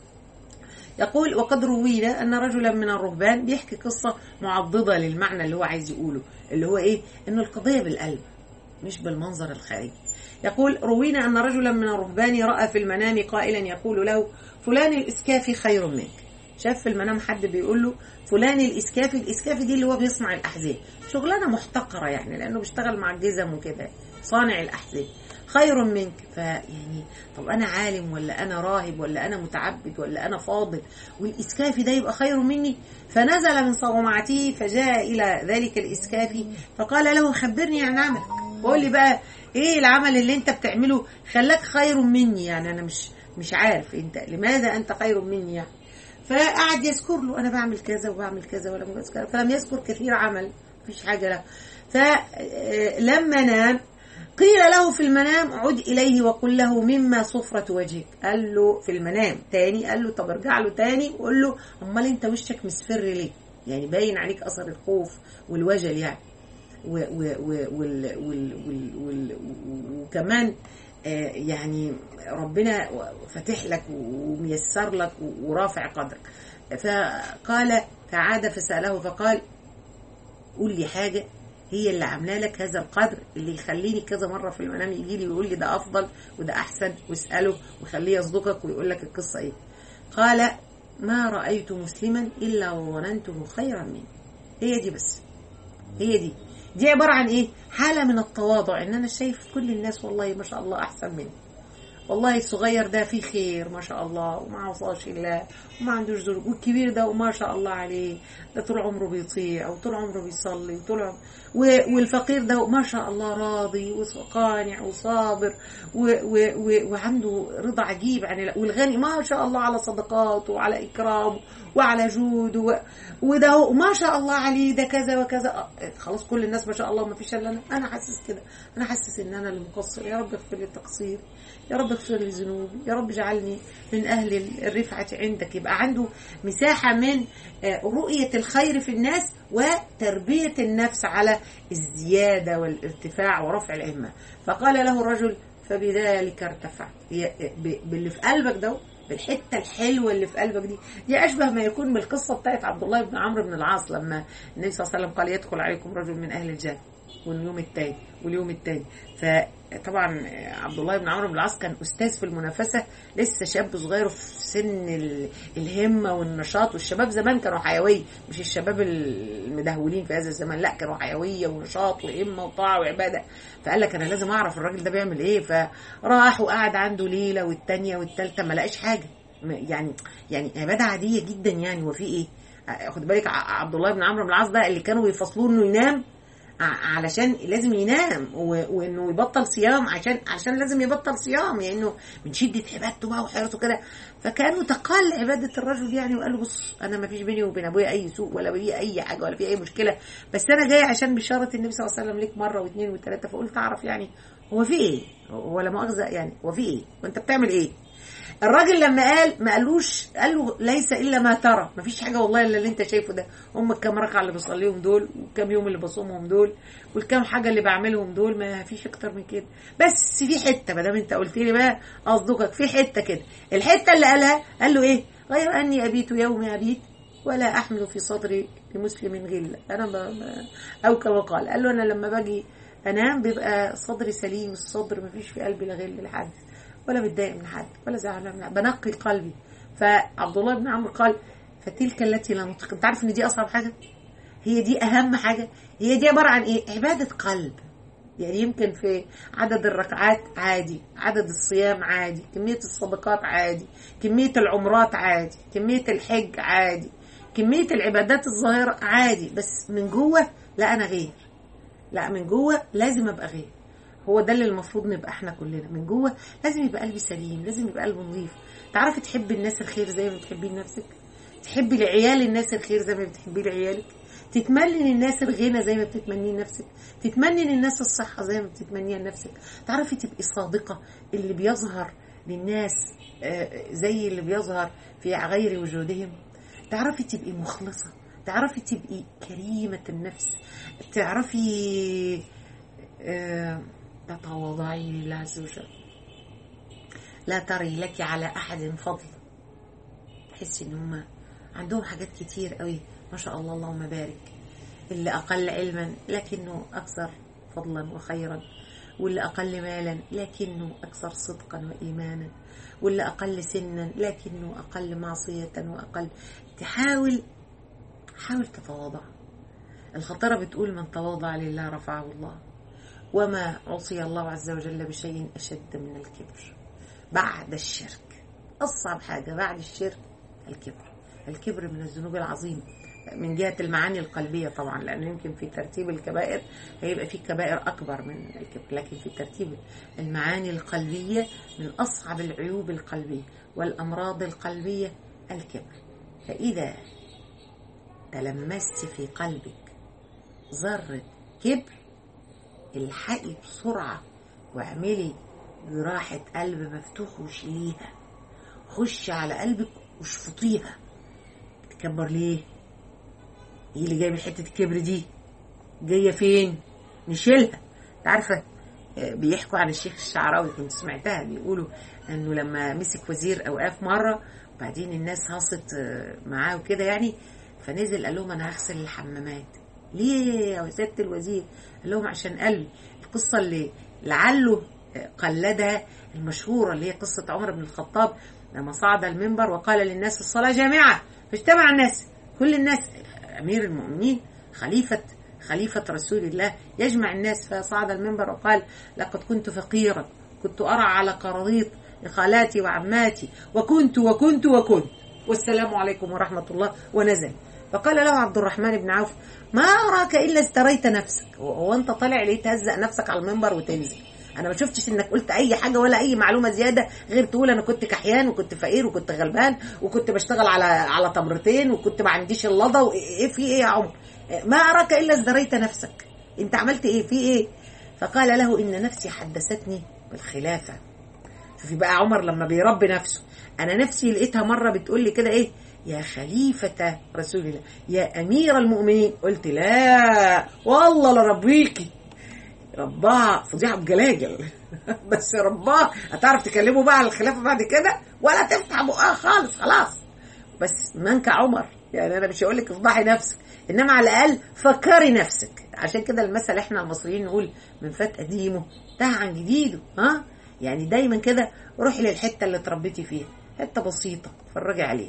يقول وقد روينا أن رجلا من الرهبان بيحكي قصة معضدة للمعنى اللي هو عايز يقوله اللي هو إيه إنه القضية بالقلب مش بالمنظر الخارجي يقول روينا أن رجلا من الرهبان رأى في المنام قائلا يقول له فلان الإسكافي خير منك شاف في المنام حد بيقول له فلان الإسكافي الإسكافي دي اللي هو بيصنع الأحذية شغلانة محتقرة يعني لأنه بيشتغل مع الجزم وكده صانع الأحذية خير منك فيعني طب أنا عالم ولا أنا راهب ولا أنا متعبد ولا أنا فاضل والإسكافي ده يبقى خير مني فنزل من صومعته فجاء إلى ذلك الإسكافي فقال له خبرني عن عملك وقول لي بقى ايه العمل اللي انت بتعمله خلاك خير مني يعني انا مش مش عارف انت لماذا انت خير مني يعني فقعد يذكر له انا بعمل كذا وبعمل كذا ولم يذكر فلم يذكر كثير عمل مفيش حاجه له فلما نام قيل له في المنام عد إليه وقل له مما صفرة وجهك قال له في المنام تاني قال له طب ارجع له تاني وقول له أمال أنت وشك مصفر ليه يعني باين عليك أثر الخوف والوجل يعني و و و وال وال وال وال وكمان آه، يعني ربنا فاتح لك وميسر لك ورافع قدرك فقال فعاد فسأله فقال قول لي حاجة هي اللي عامله لك هذا القدر اللي يخليني كذا مره في المنام يجي لي ويقول لي ده افضل وده احسن واساله وخليه يصدقك ويقول لك القصه ايه قال ما رايت مسلما الا وظننته خيرا مني هي دي بس هي دي دي عباره عن ايه حاله من التواضع ان انا شايف كل الناس والله ما شاء الله احسن مني والله الصغير ده فيه خير ما شاء الله وما عصاش الله وما عندوش ذنوب والكبير ده وما شاء الله عليه ده طول عمره بيطيع وطول عمره بيصلي وطول عمره و- والفقير ده ما شاء الله راضي وقانع وصابر و و و وعنده رضا عجيب عن الله والغني ما شاء الله على صدقاته وعلى إكرامه وعلى جوده و- وده هو ما شاء الله عليه ده كذا وكذا آه، خلاص كل الناس ما شاء الله ما فيش الا انا انا حاسس كده انا حاسس ان انا اللي مقصر يا رب اغفر لي التقصير يا رب اغفر لي ذنوبي يا رب اجعلني من اهل الرفعه عندك يبقى عنده مساحه من آه، رؤيه الخير في الناس وتربيه النفس على الزياده والارتفاع ورفع الهمه فقال له الرجل فبذلك ارتفعت ي- ب- باللي في قلبك ده بالحته الحلوه اللي في قلبك دي دي اشبه ما يكون بالقصه بتاعت عبد الله بن عمرو بن العاص لما النبي صلى الله عليه وسلم قال يدخل عليكم رجل من اهل الجنه واليوم التاني واليوم التاني فطبعا عبد الله بن عمرو بن العاص كان استاذ في المنافسه لسه شاب صغير في سن ال- الهمه والنشاط والشباب زمان كانوا حيويه مش الشباب المدهولين في هذا الزمان لا كانوا حيويه ونشاط وهمه وطاعه وعباده فقال لك انا لازم اعرف الراجل ده بيعمل ايه فراح وقعد عنده ليله والتانيه والتالته ما لقاش حاجه م- يعني يعني عباده عاديه جدا يعني وفي ايه خد بالك ع- عبد الله بن عمرو بن العاص ده اللي كانوا بيفصلوه انه ينام ع- علشان لازم ينام و- وانه يبطل صيام عشان عشان لازم يبطل صيام يعني انه من شده عبادته بقى وحيرته كده فكانوا تقل عباده الرجل يعني وقال له بص انا ما فيش بيني وبين ابويا اي سوء ولا بي اي حاجه ولا في اي مشكله بس انا جاي عشان بشاره النبي صلى الله عليه وسلم ليك مره واثنين وثلاثه فقلت اعرف يعني هو في ايه ولا مؤاخذه يعني هو في ايه وانت بتعمل ايه الراجل لما قال ما قالوش قال له ليس الا ما ترى ما فيش حاجه والله الا اللي انت شايفه ده هم الكام ركعه اللي بصليهم دول والكام يوم اللي بصومهم دول والكام حاجه اللي بعملهم دول ما فيش اكتر من كده بس في حته ما دام انت قلت لي بقى اصدقك في حته كده الحته اللي قالها قال له ايه غير اني ابيت يومي ابيت ولا احمل في صدري لمسلم غل انا ب... ب- او كما قال قال له انا لما باجي انام بيبقى صدري سليم الصدر ما فيش في قلبي لا غل لحد ولا متضايق من حد ولا زعلان من حد بنقي قلبي فعبد الله بن عمرو قال فتلك التي لا نطق انت عارف ان دي اصعب حاجه هي دي اهم حاجه هي دي عباره عن ايه عباده قلب يعني يمكن في عدد الركعات عادي عدد الصيام عادي كمية الصدقات عادي كمية العمرات عادي كمية الحج عادي كمية العبادات الظاهرة عادي بس من جوه لا أنا غير لا من جوه لازم أبقى غير هو ده اللي المفروض نبقى احنا كلنا من جوه لازم يبقى قلبي سليم لازم يبقى قلبي نظيف تعرفي تحبي الناس الخير زي ما بتحبي لنفسك تحبي لعيال الناس الخير زي ما بتحبي لعيالك تتمني للناس الغنى زي ما بتتمنيه لنفسك تتمني للناس الصحة زي ما بتتمنيها لنفسك تعرفي تبقي صادقة اللي بيظهر للناس زي اللي بيظهر في غير وجودهم تعرفي تبقي مخلصة تعرفي تبقي كريمة النفس تعرفي تتواضعي لله عز وجل لا تري لك على أحد فضل تحسي إن هم عندهم حاجات كتير قوي ما شاء الله اللهم بارك اللي أقل علما لكنه أكثر فضلا وخيرا واللي أقل مالا لكنه أكثر صدقا وإيمانا واللي أقل سنا لكنه أقل معصية وأقل تحاول حاول تتواضع الخطرة بتقول من تواضع لله رفعه الله وما عصي الله عز وجل بشيء أشد من الكبر بعد الشرك أصعب حاجة بعد الشرك الكبر الكبر من الذنوب العظيمة من جهة المعاني القلبية طبعا لأنه يمكن في ترتيب الكبائر هيبقى في كبائر أكبر من الكبر لكن في ترتيب المعاني القلبية من أصعب العيوب القلبية والأمراض القلبية الكبر فإذا تلمست في قلبك ذرة كبر الحقي بسرعة واعملي جراحة قلب مفتوح وشيليها خشي على قلبك واشفطيها تكبر ليه ايه اللي جاي من حته الكبر دي جايه فين نشيلها عارفه بيحكوا عن الشيخ الشعراوي كنت سمعتها بيقولوا انه لما مسك وزير اوقاف مره وبعدين الناس هاصت معاه وكده يعني فنزل قال لهم انا هغسل الحمامات ليه يا سياده الوزير قال لهم عشان قلبي القصه اللي لعله قلدها المشهوره اللي هي قصه عمر بن الخطاب لما صعد المنبر وقال للناس الصلاه جامعه فاجتمع الناس كل الناس امير المؤمنين خليفه خليفه رسول الله يجمع الناس فصعد المنبر وقال لقد كنت فقيرا كنت ارى على قراريط لخالاتي وعماتي وكنت وكنت وكنت والسلام عليكم ورحمه الله ونزل فقال له عبد الرحمن بن عوف ما اراك الا ازدريت نفسك هو انت طالع ليه تهزق نفسك على المنبر وتنزل انا ما شفتش انك قلت اي حاجه ولا اي معلومه زياده غير تقول انا كنت كحيان وكنت فقير وكنت غلبان وكنت بشتغل على على تمرتين وكنت ما عنديش اللضا وايه في ايه يا عمر ما اراك الا ازدريت نفسك انت عملت ايه في ايه فقال له ان نفسي حدثتني بالخلافه شوفي بقى عمر لما بيربي نفسه انا نفسي لقيتها مره بتقول لي كده ايه يا خليفة رسول الله يا أمير المؤمنين قلت لا والله لربيكي رباها فضيحة بجلاجل بس رباها هتعرف تكلمه بقى على الخلافة بعد كده ولا تفتح بقها خالص خلاص بس من كعمر يعني أنا مش هقول لك افضحي نفسك إنما على الأقل فكري نفسك عشان كده المثل إحنا المصريين نقول من فات قديمه تاه عن جديده ها يعني دايما كده روحي للحتة اللي اتربيتي فيها حتة بسيطة اتفرجي عليها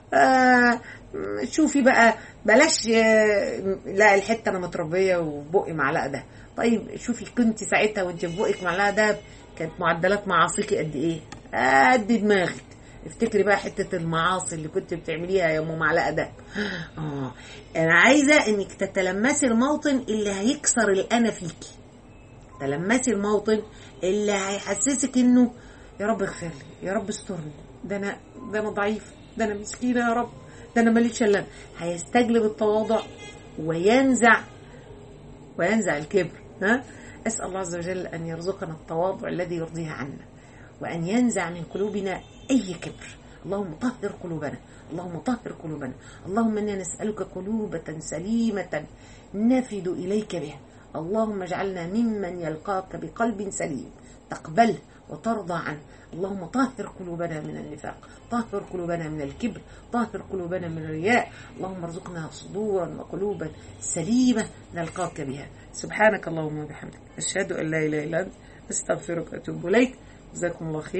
آه شوفي بقى بلاش آه لا الحته انا متربيه وبقي معلقه ده طيب شوفي كنت ساعتها وانت في بقك معلقه ده كانت معدلات معاصيكي قد ايه قد دماغك افتكري بقى حته المعاصي اللي كنت بتعمليها يا ام معلقه ده اه انا عايزه انك تتلمسي الموطن اللي هيكسر الانا فيكي تلمسي الموطن اللي هيحسسك انه يا رب اغفر لي يا رب استرني ده انا ده انا ضعيف ده انا مسكينه يا رب ده انا ماليش الا هيستجلب التواضع وينزع وينزع الكبر ها اسال الله عز وجل ان يرزقنا التواضع الذي يرضيه عنا وان ينزع من قلوبنا اي كبر اللهم طهر قلوبنا اللهم طهر قلوبنا اللهم انا نسالك قلوبة سليمة نفد اليك بها اللهم اجعلنا ممن يلقاك بقلب سليم تقبله وترضى عنه اللهم طهر قلوبنا من النفاق طهر قلوبنا من الكبر طهر قلوبنا من الرياء اللهم ارزقنا صدورا وقلوبا سليمة نلقاك بها سبحانك اللهم وبحمدك أشهد أن لا إله إلا أنت أستغفرك وأتوب إليك جزاكم الله خير